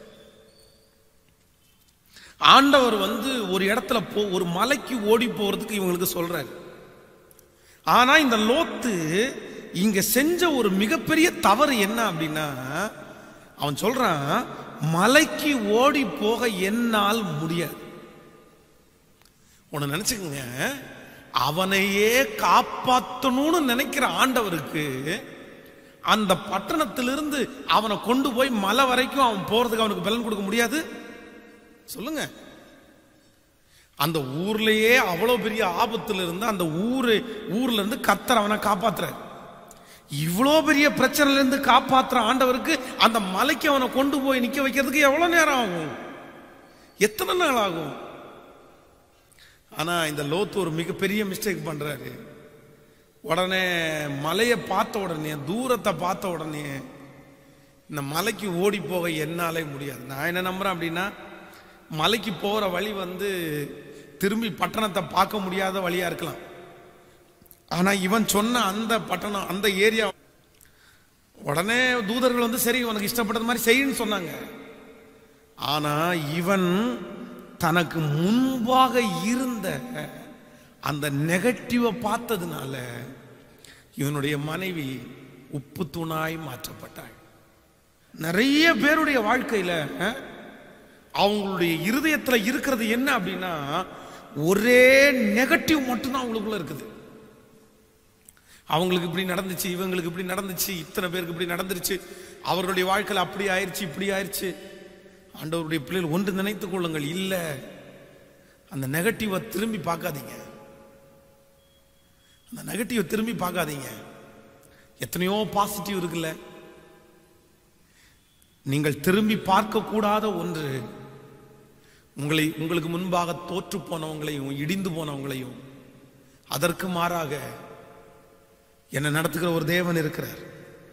[SPEAKER 1] ஆண்டவர் வந்து ஒரு இடத்துல போ ஒரு மலைக்கு ஓடி போறதுக்கு இவங்களுக்கு சொல்றாரு ஆனா இந்த லோத்து இங்க செஞ்ச ஒரு மிகப்பெரிய தவறு என்ன அப்படின்னா அவன் சொல்றான் மலைக்கு ஓடி போக என்னால் முடியாது உன்னை நினைச்சுக்கோங்க அவனையே காப்பாற்றணும்னு நினைக்கிற ஆண்டவருக்கு அந்த பட்டணத்திலிருந்து அவனை கொண்டு போய் மலை வரைக்கும் அவன் போறதுக்கு அவனுக்கு பலன் கொடுக்க முடியாது சொல்லுங்க அந்த ஊர்லயே அவ்வளவு பெரிய ஆபத்துல இருந்து அந்த ஊரு ஊர்ல இருந்து கத்தர் அவனை காப்பாத்துறாரு இவ்வளோ பெரிய பிரச்சனையில இருந்து காப்பாத்துற ஆண்டவருக்கு அந்த மலைக்கு அவனை கொண்டு போய் நிக்க வைக்கிறதுக்கு எவ்வளவு நேரம் ஆகும் எத்தனை நாள் ஆகும் ஆனா இந்த லோத்து ஒரு மிகப்பெரிய மிஸ்டேக் பண்றாரு உடனே மலையை பார்த்த உடனே தூரத்தை பார்த்த உடனே இந்த மலைக்கு ஓடி போக என்னாலே முடியாது நான் என்ன நம்புறேன் அப்படின்னா மலைக்கு போற வழி வந்து திரும்பி பட்டணத்தை பார்க்க முடியாத வழியா இருக்கலாம் ஆனா இவன் சொன்ன அந்த பட்டணம் அந்த ஏரியா உடனே தூதர்கள் வந்து சரி உனக்கு இஷ்டப்பட்டது மாதிரி செய்யுன்னு சொன்னாங்க ஆனா இவன் தனக்கு முன்பாக இருந்த அந்த நெகட்டிவை பார்த்ததுனால இவனுடைய மனைவி உப்பு தூணாய் மாற்றப்பட்டாள் நிறைய பேருடைய வாழ்க்கையில அஹ், அவங்களுடைய இருதயத்துல இருக்கிறது என்ன அப்படின்னா ஒரே நெகட்டிவ் மட்டும்தான் அவங்களுக்குள்ள இருக்குது அவங்களுக்கு இப்படி நடந்துச்சு இவங்களுக்கு இப்படி நடந்துச்சு இத்தனை பேருக்கு இப்படி நடந்துருச்சு அவர்களுடைய வாழ்க்கையில் அப்படி ஆயிருச்சு இப்படி ஆயிருச்சு ஆண்டவருடைய பிள்ளைகள் ஒன்று நினைத்துக் கொள்ளுங்கள் இல்ல அந்த நெகட்டிவை திரும்பி பார்க்காதீங்க அந்த நெகட்டிவை திரும்பி பார்க்காதீங்க எத்தனையோ பாசிட்டிவ் இருக்குல்ல நீங்கள் திரும்பி பார்க்க கூடாத ஒன்று உங்களை உங்களுக்கு முன்பாக தோற்று போனவங்களையும் இடிந்து போனவங்களையும் அதற்கு மாறாக என்னை நடத்துகிற ஒரு தேவன் இருக்கிறார்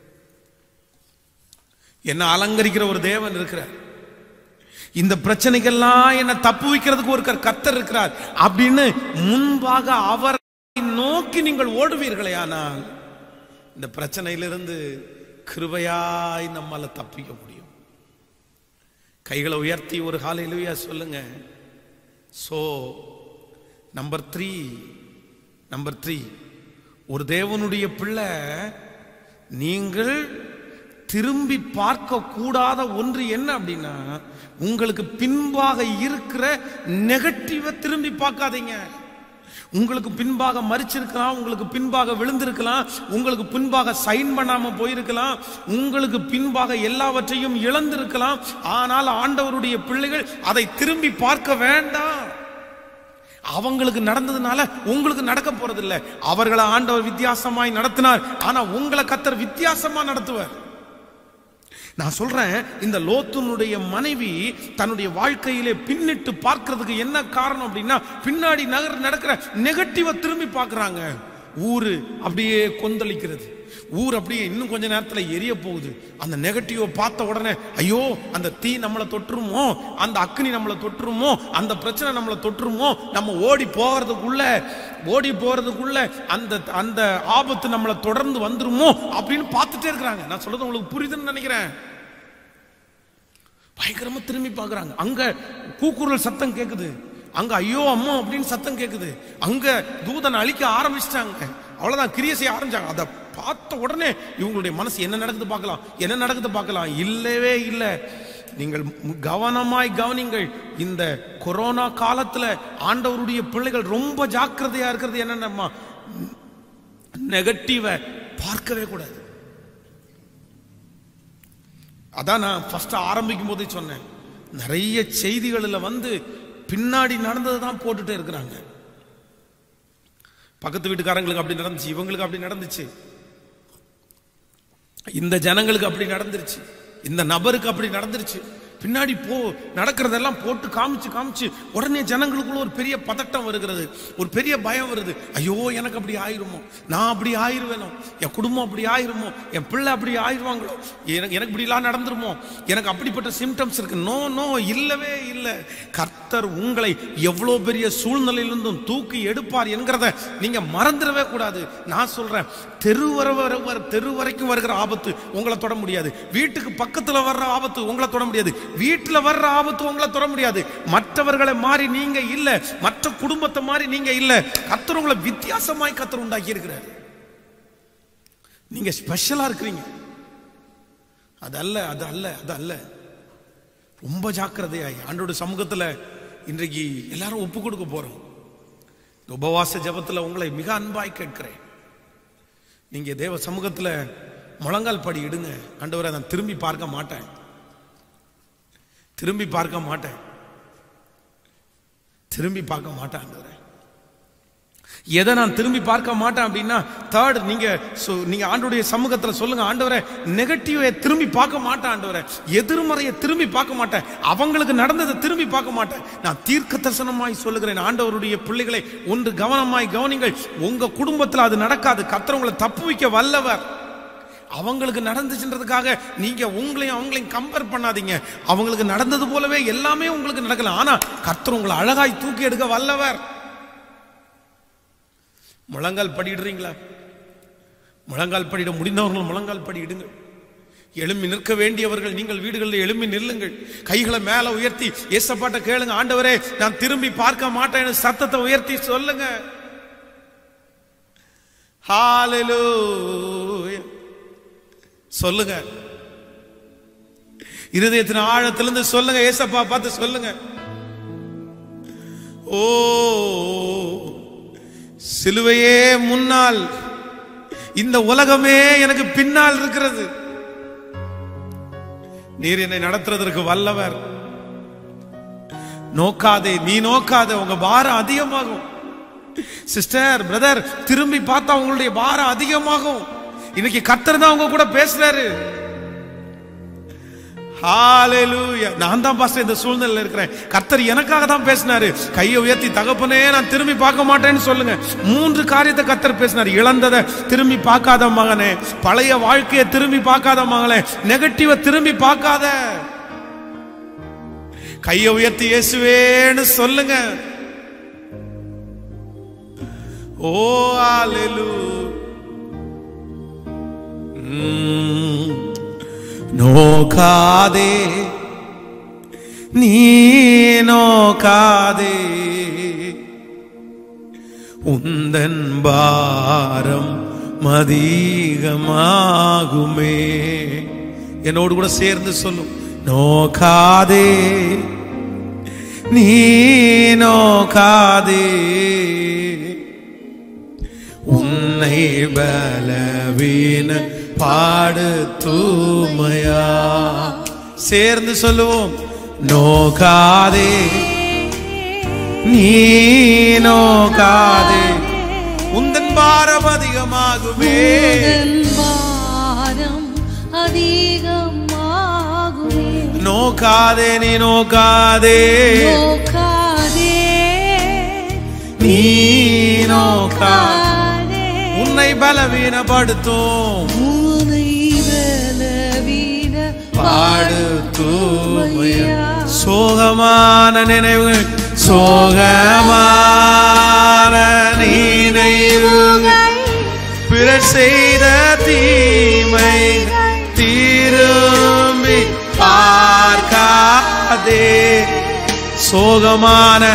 [SPEAKER 1] என்ன அலங்கரிக்கிற ஒரு தேவன் இருக்கிறார் இந்த பிரச்சனைகள்லாம் என்ன தப்பு வைக்கிறதுக்கு ஒரு கர்- கர்த்தர் இருக்கிறார் அப்படின்னு முன்பாக அவரை நோக்கி நீங்கள் ஓடுவீர்களே ஆனால் இந்த பிரச்சனையிலிருந்து கிருபையாய் நம்மால தப்பிக்க முடியும் கைகளை உயர்த்தி ஒரு காலையிலுயா சொல்லுங்க so number three number three ஒரு தேவனுடைய பிள்ளை நீங்கள் திரும்பி பார்க்க கூடாத ஒன்று என்ன அப்படின்னா உங்களுக்கு பின்பாக இருக்கிற நெகட்டிவை திரும்பி பார்க்காதீங்க உங்களுக்கு பின்பாக மறிச்சிருக்கலாம் உங்களுக்கு பின்பாக விழுந்திருக்கலாம் உங்களுக்கு பின்பாக சைன் பண்ணாம போயிருக்கலாம் உங்களுக்கு பின்பாக எல்லாவற்றையும் இழந்திருக்கலாம் ஆனால் ஆண்டவருடைய பிள்ளைகள் அதை திரும்பி பார்க்க வேண்டாம் அவங்களுக்கு நடந்ததுனால உங்களுக்கு நடக்க போறதில்ல அவர்களை ஆண்டவர் வித்தியாசமாய் நடத்தினார் ஆனா உங்களை கத்தர் வித்தியாசமா நடத்துவார் நான் சொல்றேன் இந்த லோத்துனுடைய மனைவி தன்னுடைய வாழ்க்கையிலே பின்னிட்டு பார்க்கிறதுக்கு என்ன காரணம் அப்படின்னா பின்னாடி நகர் நடக்கிற நெகட்டிவ திரும்பி பார்க்கறாங்க ஊரு அப்படியே கொந்தளிக்கிறது ஊர் அப்படியே இன்னும் கொஞ்ச நேரத்துல எரிய போகுது அந்த நெகட்டிவ பார்த்த உடனே ஐயோ அந்த தீ நம்மளை தொற்றுமோ அந்த அக்னி நம்மளை தொற்றுமோ அந்த பிரச்சனை நம்மளை தொற்றுமோ நம்ம ஓடி போகிறதுக்குள்ள ஓடி போறதுக்குள்ள அந்த அந்த ஆபத்து நம்மளை தொடர்ந்து வந்துருமோ அப்படின்னு பார்த்துட்டே இருக்கிறாங்க நான் சொல்றது உங்களுக்கு புரியுதுன்னு நினைக்கிறேன் பயங்கரமா திரும்பி பார்க்கறாங்க அங்க கூக்குரல் சத்தம் கேக்குது அங்க ஐயோ அம்மா அப்படின்னு சத்தம் கேக்குது அங்க தூதன் அழிக்க ஆரம்பிச்சிட்டாங்க அவ்வளவுதான் கிரியை செய்ய ஆரம்பிச்சாங்க அதை பார்த்த உடனே இவங்களுடைய மனசு என்ன நடக்குது பார்க்கலாம் என்ன நடக்குது பார்க்கலாம் இல்லவே இல்லை நீங்கள் மு- கவனமாய் கவனிங்கள் இந்த கொரோனா காலத்துல ஆண்டவருடைய பிள்ளைகள் ரொம்ப ஜாக்கிரதையா இருக்கிறது என்னென்னமா நெகட்டிவ பார்க்கவே கூடாது அதான் நான் ஃபர்ஸ்ட் ஆரம்பிக்கும் போதே சொன்னேன் நிறைய செய்திகளில் வந்து பின்னாடி நடந்ததை தான் போட்டுட்டே இருக்கிறாங்க பக்கத்து வீட்டுக்காரங்களுக்கு அப்படி நடந்துச்சு இவங்களுக்கு அப்படி நடந்துச்சு இந்த ஜனங்களுக்கு அப்படி நடந்துருச்சு இந்த நபருக்கு அப்படி நடந்துருச்சு பின்னாடி போ நடக்கிறதெல்லாம் போட்டு காமிச்சு காமிச்சு உடனே ஜனங்களுக்குள்ள ஒரு பெரிய பதட்டம் வருகிறது ஒரு பெரிய பயம் வருது ஐயோ எனக்கு அப்படி ஆயிருமோ நான் அப்படி ஆயிருவேனோ என் குடும்பம் அப்படி ஆயிருமோ என் பிள்ளை அப்படி ஆயிருவாங்களோ எனக்கு எனக்கு இப்படிலாம் நடந்துருமோ எனக்கு அப்படிப்பட்ட சிம்டம்ஸ் இருக்கு நோ நோ இல்லவே இல்லை கர்த்தர் உங்களை எவ்வளோ பெரிய சூழ்நிலையிலிருந்தும் தூக்கி எடுப்பார் என்கிறத நீங்க மறந்துடவே கூடாது நான் சொல்றேன் தெரு வர வர வர தெரு வரைக்கும் வருகிற ஆபத்து உங்களை தொட முடியாது வீட்டுக்கு பக்கத்துல வர்ற ஆபத்து உங்களை தொட முடியாது வீட்டுல வர்ற ஆபத்து உங்களை தொட முடியாது மற்றவர்களை மாறி நீங்க இல்ல மற்ற குடும்பத்தை மாறி நீங்க இல்ல கர்த்தர் உங்களை வித்தியாசமாய் கர்த்தர் உண்டாக்கி இருக்கிறார் நீங்க ஸ்பெஷலா இருக்கிறீங்க அது அல்ல அது அல்ல அது அல்ல ரொம்ப ஜாக்கிரதையாய் ஆண்டோட சமூகத்துல இன்றைக்கு எல்லாரும் ஒப்பு கொடுக்க போறோம் இந்த உபவாச ஜெபத்துல உங்களை மிக அன்பாய் கேட்கிறேன் நீங்க தேவ சமூகத்துல முழங்கால் படி இடுங்க ஆண்டவரை நான் திரும்பி பார்க்க மாட்டேன் திரும்பி பார்க்க மாட்டேன் திரும்பி பார்க்க மாட்டேன் ஆண்டவரே எதை நான் திரும்பி பார்க்க மாட்டேன் அப்படின்னா தேர்ட் நீங்க சொ- நீங்க ஆண்டோடைய சமூகத்துல சொல்லுங்க ஆண்டவரே நெகட்டிவை திரும்பி பார்க்க மாட்டேன் ஆண்டவரே எதிர்மறையை திரும்பி பார்க்க மாட்டேன் அவங்களுக்கு நடந்ததை திரும்பி பார்க்க மாட்டேன் நான் தீர்க்க தரிசனமாய் சொல்லுகிறேன் ஆண்டவருடைய பிள்ளைகளை ஒன்று கவனமாய் கவனிங்கள் உங்க குடும்பத்துல அது நடக்காது கர்த்தர் உங்களை தப்பு வைக்க வல்லவர் அவங்களுக்கு நடந்துச்சுன்றதுக்காக நீங்க உங்களையும் அவங்களையும் கம்பேர் பண்ணாதீங்க அவங்களுக்கு நடந்தது போலவே எல்லாமே உங்களுக்கு நடக்கலாம் ஆனா கர்த்தர் உங்களை அழகாய் தூக்கி எடுக்க வல்லவர் முழங்கால் படிடுறீங்களா முழங்கால் படிட முடிந்தவர்கள் முழங்கால் படியிடுங்க எழும்பி நிற்க வேண்டியவர்கள் நீங்கள் வீடுகளில் எழும்பி நில்லுங்கள் கைகளை மேல உயர்த்தி ஏசப்பாட்ட கேளுங்க ஆண்டவரே நான் திரும்பி பார்க்க மாட்டேன்னு சத்தத்தை உயர்த்தி சொல்லுங்க ஹalleluya சொல்லுங்க இருதயத்தின் ஆழத்திலிருந்து சொல்லுங்க ஏசப்பா பார்த்து சொல்லுங்க ஓ சிலுவையே முன்னால் இந்த உலகமே எனக்கு பின்னால் இருக்கிறது நீர் என்னை நடத்துறதற்கு வல்லவர் நோக்காதே நீ நோக்காதே உங்க பாரம் அதிகமாகும் சிஸ்டர் பிரதர் திரும்பி பார்த்தா உங்களுடைய பாரம் அதிகமாகும் இன்னைக்கு கத்தர் தான் உங்க கூட பேசுறாரு ஹalleluya நான் தான் பாஸ்டர் இந்த சூழ்நிலையில இருக்கிறேன் கர்த்தர் எனக்காக தான் பேசினாரு கையை உயர்த்தி தகப்பனே நான் திரும்பி பார்க்க மாட்டேன்னு சொல்லுங்க மூன்று காரியத்தை கர்த்தர் பேசினார் இழந்ததை திரும்பி பார்க்காத மகனே பழைய வாழ்க்கையை திரும்பி பார்க்காத மகளே நெகட்டிவ திரும்பி பார்க்காத கையை உயர்த்தி இயேசுவேன்னு சொல்லுங்க ஓ ஹalleluya ம். நோக்காதே நீ நோக்காதே உந்தன் பாரம் மதிகமாகுமே என்னோடு கூட சேர்ந்து சொல்லும் நோக்காதே நீ நோக்காதே உன்னை பலவீன பாடு தூமையா சேர்ந்து சொல்லுவோம் நோக்காதே நீ நோக்காதே உந்தன் பாரம் அதிகமாகுமே
[SPEAKER 2] உந்தன் பாரம் அதிகமாகுமே
[SPEAKER 1] நோக்காதே நீ நோக்காதே
[SPEAKER 2] நோக்காதே
[SPEAKER 1] நீ நோக்கா
[SPEAKER 2] நோக்காதே
[SPEAKER 1] உன்னை பலவீனப்படுத்தும்
[SPEAKER 2] உனை பலவீன
[SPEAKER 1] பாடு தூமையா சோகமான நினைவுகள் சோகமான நினைவுகள் பிறர் செய்த தீமை திரும்பி பார்க்காதே சோகமான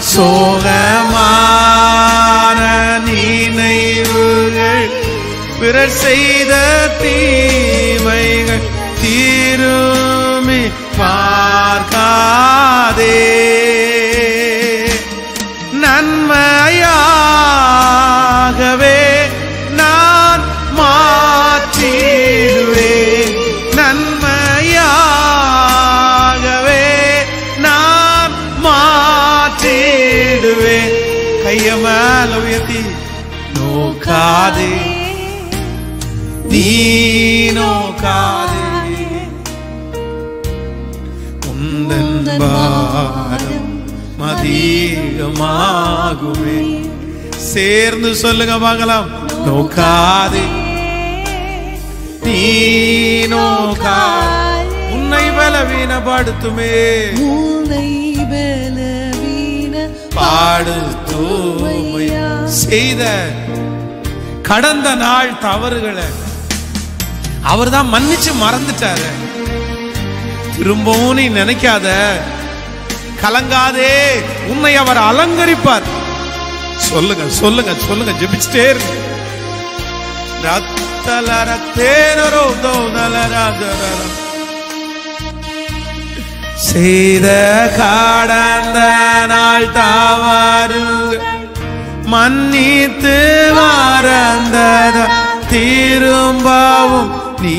[SPEAKER 1] சோகமான நினைவுகள் பிறர் செய்த தீமைகள் திரும்பி பார்க்காதே நன்மையாகவே நான் மாற்றிடுவேன் நன்மையாகவே நான் மாற்றிடுவேன் கைய மேல உயர்த்தி நோக்காதே நீ நோக்காதே உந்தன் பாரம் அதிகமாகுமே சேர்ந்து சொல்லுங்க பார்க்கலாம் நோக்காதே நீ நோக்காதே உன்னை பலவீனப்படுத்துமே
[SPEAKER 2] உனை பலவீன
[SPEAKER 1] பாடு தூமை செய்த கடந்த நாள் தவறுகளை அவர் தான் மன்னிச்சு மறந்துட்டாரு திரும்பவும் நீ நினைக்காத கலங்காதே உன்னை அவர் அலங்கரிப்பார் சொல்லுங்க சொல்லுங்க சொல்லுங்க ஜெபிச்சுட்டே இருங்க ரத்தலர தேனரோ தோதலராஜரரம். செய்த கடந்த நாள் தவறு மன்னித்து மறந்தத திரும்பவும்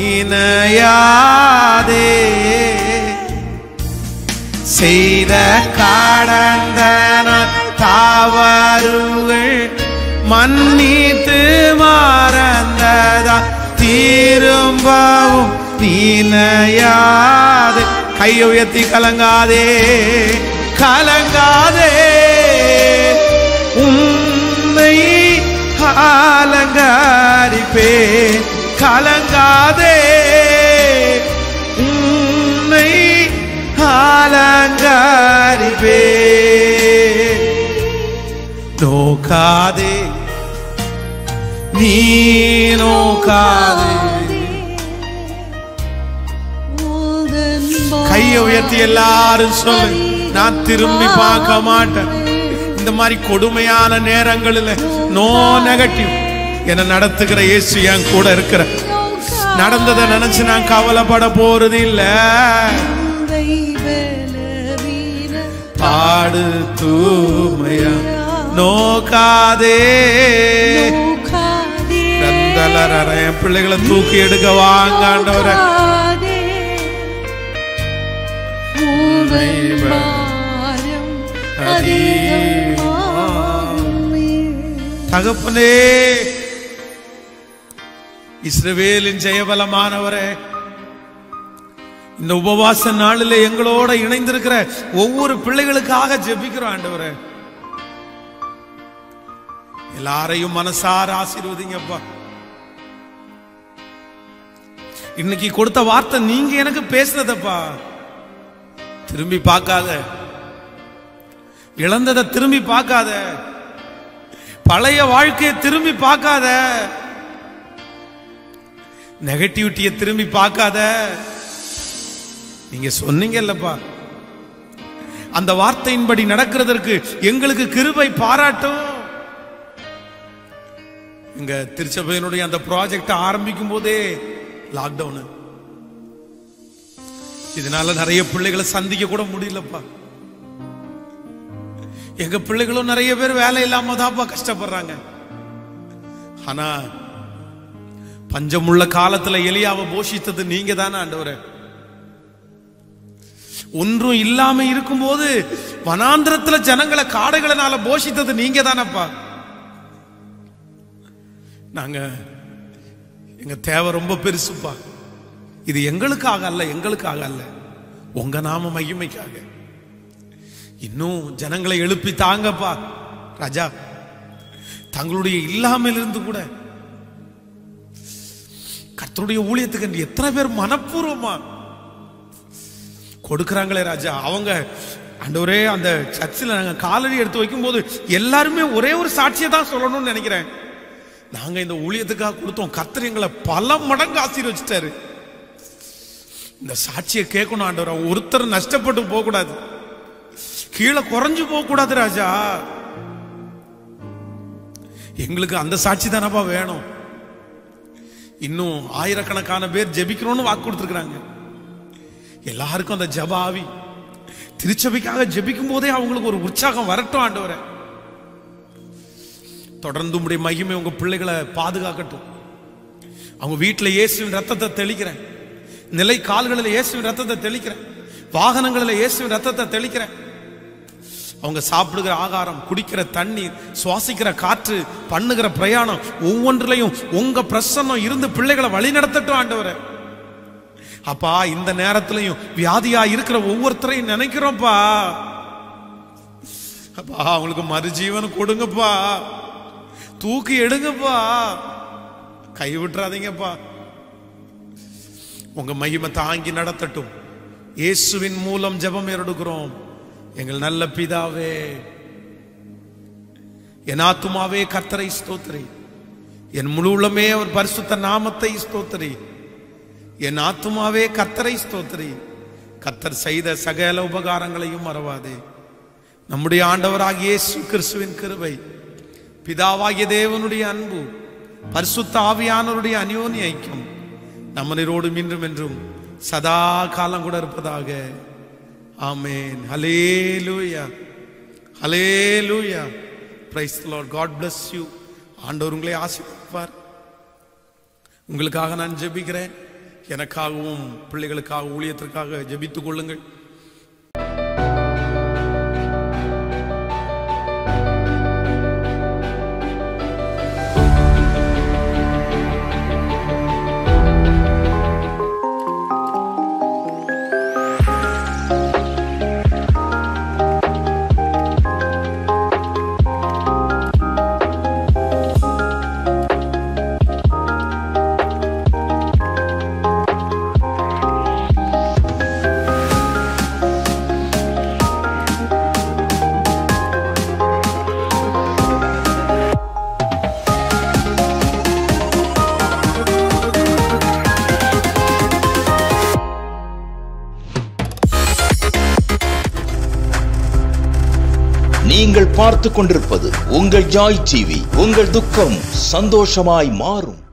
[SPEAKER 1] நீனையாதே செய்த கடந்த நாள் தவறுகள் மன்னித்து மறந்ததா திரும்பவும் நீனையாது கையை உயர்த்தி கலங்காதே கலங்காதே உன்னை அலங்காரிப்பே கலங்காதே உன்னை அலங்காரிப்பே நோக்காதே நீ நோக்காதே
[SPEAKER 2] உந்தன்
[SPEAKER 1] கையை உயர்த்தி எல்லாரும் சொல்லு நான் திரும்பி பார்க்க மாட்டேன் இந்த மாதிரி கொடுமையான நேரங்களில் நோ நெகட்டிவ் என்ன நடத்துகிற இயேசு என் கூட இருக்கிற நடந்ததை நினைச்சு நான் கவலைப்பட போறது இல்ல
[SPEAKER 2] உனை பலவீன
[SPEAKER 1] பாடு தூமையா நோக்காதே
[SPEAKER 2] நோக்காதே
[SPEAKER 1] கந்தலரற என் பிள்ளைகளை தூக்கி எடுக்க வாங்க ஆண்டவரே
[SPEAKER 2] நோக்காதே உந்தன் பாரம் அதிகமாகுமே.
[SPEAKER 1] தகப்பனே இஸ்ரவேலின் ஜெயபலமானவரே இந்த உபவாச நாளில் எங்களோட இணைந்திருக்கிற ஒவ்வொரு பிள்ளைகளுக்காக ஜெபிக்கிறோம் ஆண்டவரே எல்லாரையும் மனசார ஆசீர்வதிங்கப்பா இன்னைக்கு கொடுத்த வார்த்தை நீங்க எனக்கு பேசுனதப்பா திரும்பி பார்க்காத இழந்ததை திரும்பி பார்க்காத பழைய வாழ்க்கையை திரும்பி பார்க்காத நெகட்டிவிட்டியை திரும்பி பார்க்காத நீங்க சொன்னீங்கல்லப்பா அந்த வார்த்தையின்படி நடக்கிறதற்கு எங்களுக்கு கிருபை பாராட்டும் இங்க திருச்சபையினுடைய அந்த ப்ராஜெக்ட் ஆரம்பிக்கும் போதே லாக்டவுன் இதனால நிறைய பிள்ளைகளை சந்திக்க கூட முடியலப்பா எங்க பிள்ளைகளும் நிறைய பேர் வேலை இல்லாம தான்ப்பா கஷ்டப்படுறாங்க ஆனா பஞ்சமுள்ள காலத்துல எலியாவை போஷித்தது நீங்க தானே ஆண்டவரே ஒன்றும் இல்லாம இருக்கும்போது வனாந்திரத்துல ஜனங்களை காடைகளினால போஷித்தது நீங்க தானப்பா நாங்க எங்க தேவை ரொம்ப பெருசுப்பா இது எங்களுக்காக அல்ல எங்களுக்காக அல்ல உங்க நாம மகிமைக்காக இன்னும் ஜனங்களை எழுப்பி தாங்கப்பா ராஜா தங்களுடைய இல்லாமல் இருந்து கூட கர்த்தருடைய ஊழியத்துக்கு என்று எத்தனை பேர் மனப்பூர்வமா கொடுக்கறாங்களே ராஜா அவங்க ஆண்டவரே அந்த சர்ச்சில் நாங்க காலடி எடுத்து வைக்கும்போது எல்லாருமே ஒரே ஒரு சாட்சியை தான் சொல்லணும்னு நினைக்கிறேன் நாங்க இந்த ஊழியத்துக்காக கொடுத்தோம் கர்த்தர் எங்களை பல மடங்கு ஆசீர்வச்சிட்டாரு இந்த சாட்சியை கேட்கணும் ஆண்டவர் ஒருத்தர் நஷ்டப்பட்டு போக கூடாது கீழே குறைஞ்சு போக கூடாது ராஜா எங்களுக்கு அந்த சாட்சி தானப்பா வேணும் இன்னும் ஆயிரக்கணக்கான பேர் ஜெபிக்கணும்னு வாக்கு கொடுத்துருக்காங்க எல்லாருக்கும் அந்த ஜெப ஆவி திருச்சபைக்காக ஜெபிக்கும் போதே அவங்களுக்கு ஒரு உற்சாகம் வரட்டும் ஆண்டவரே தொடர்ந்து உடைய மகிமை உங்க பிள்ளைகளை பாதுகாக்கட்டும் அவங்க வீட்டுல இயேசுவின் ரத்தத்தை தெளிக்கிறேன் நிலை கால்களில் இயேசுவின் ரத்தத்தை தெளிக்கிறேன் வாகனங்களில் இயேசுவின் ரத்தத்தை தெளிக்கிறேன் அவங்க சாப்பிடுகிற ஆகாரம் குடிக்கிற தண்ணீர் சுவாசிக்கிற காற்று பண்ணுகிற பிரயாணம் ஒவ்வொன்றிலையும் உங்க பிரசன்னம் இருந்து பிள்ளைகளை வழி நடத்தட்டும் ஆண்டவரே அப்பா இந்த நேரத்திலையும் வியாதியா இருக்கிற ஒவ்வொருத்தரையும் நினைக்கிறோம்ப்பா அப்பா அவங்களுக்கு மறுஜீவனம் கொடுங்கப்பா தூக்கி எடுங்கப்பா கை விட்டுறாதீங்கப்பா உங்க மகிமை தாங்கி நடத்தட்டும் இயேசுவின் மூலம் ஜெபம் எடுக்கிறோம் எங்கள் நல்ல பிதாவே என் ஆத்துமாவே கர்த்தரை ஸ்தோத்திரி என் முழு உள்ளமே அவர் பரிசுத்த நாமத்தை ஸ்தோத்திரி என் ஆத்துமாவே கர்த்தரை ஸ்தோத்திரி கர்த்தர் செய்த சகல உபகாரங்களையும் மறவாதே நம்முடைய ஆண்டவராகிய இயேசு கிறிஸ்துவின் கிருபை பிதாவாகிய தேவனுடைய அன்பு பரிசுத்த ஆவியானவருடைய அந்யோன்ய ஐக்கியம் நம்மனரோடும் இன்றும் என்றும் சதா காலம் கூட இருப்பதாக amen hallelujah hallelujah praise Lord God bless you ஆண்டவர் உங்களை ஆசீர்வதிப்பார் உங்களுக்காக நான் ஜெபிக்கிறேன் எனக்காகவும் பிள்ளைகளுக்காக ஊழியத்திற்காக ஜெபித்துக் கொள்ளுங்கள்
[SPEAKER 3] நீங்கள் பார்த்துக் கொண்டிருப்பது உங்கள் ஜாய் டிவி உங்கள் துக்கம் சந்தோஷமாய் மாறும்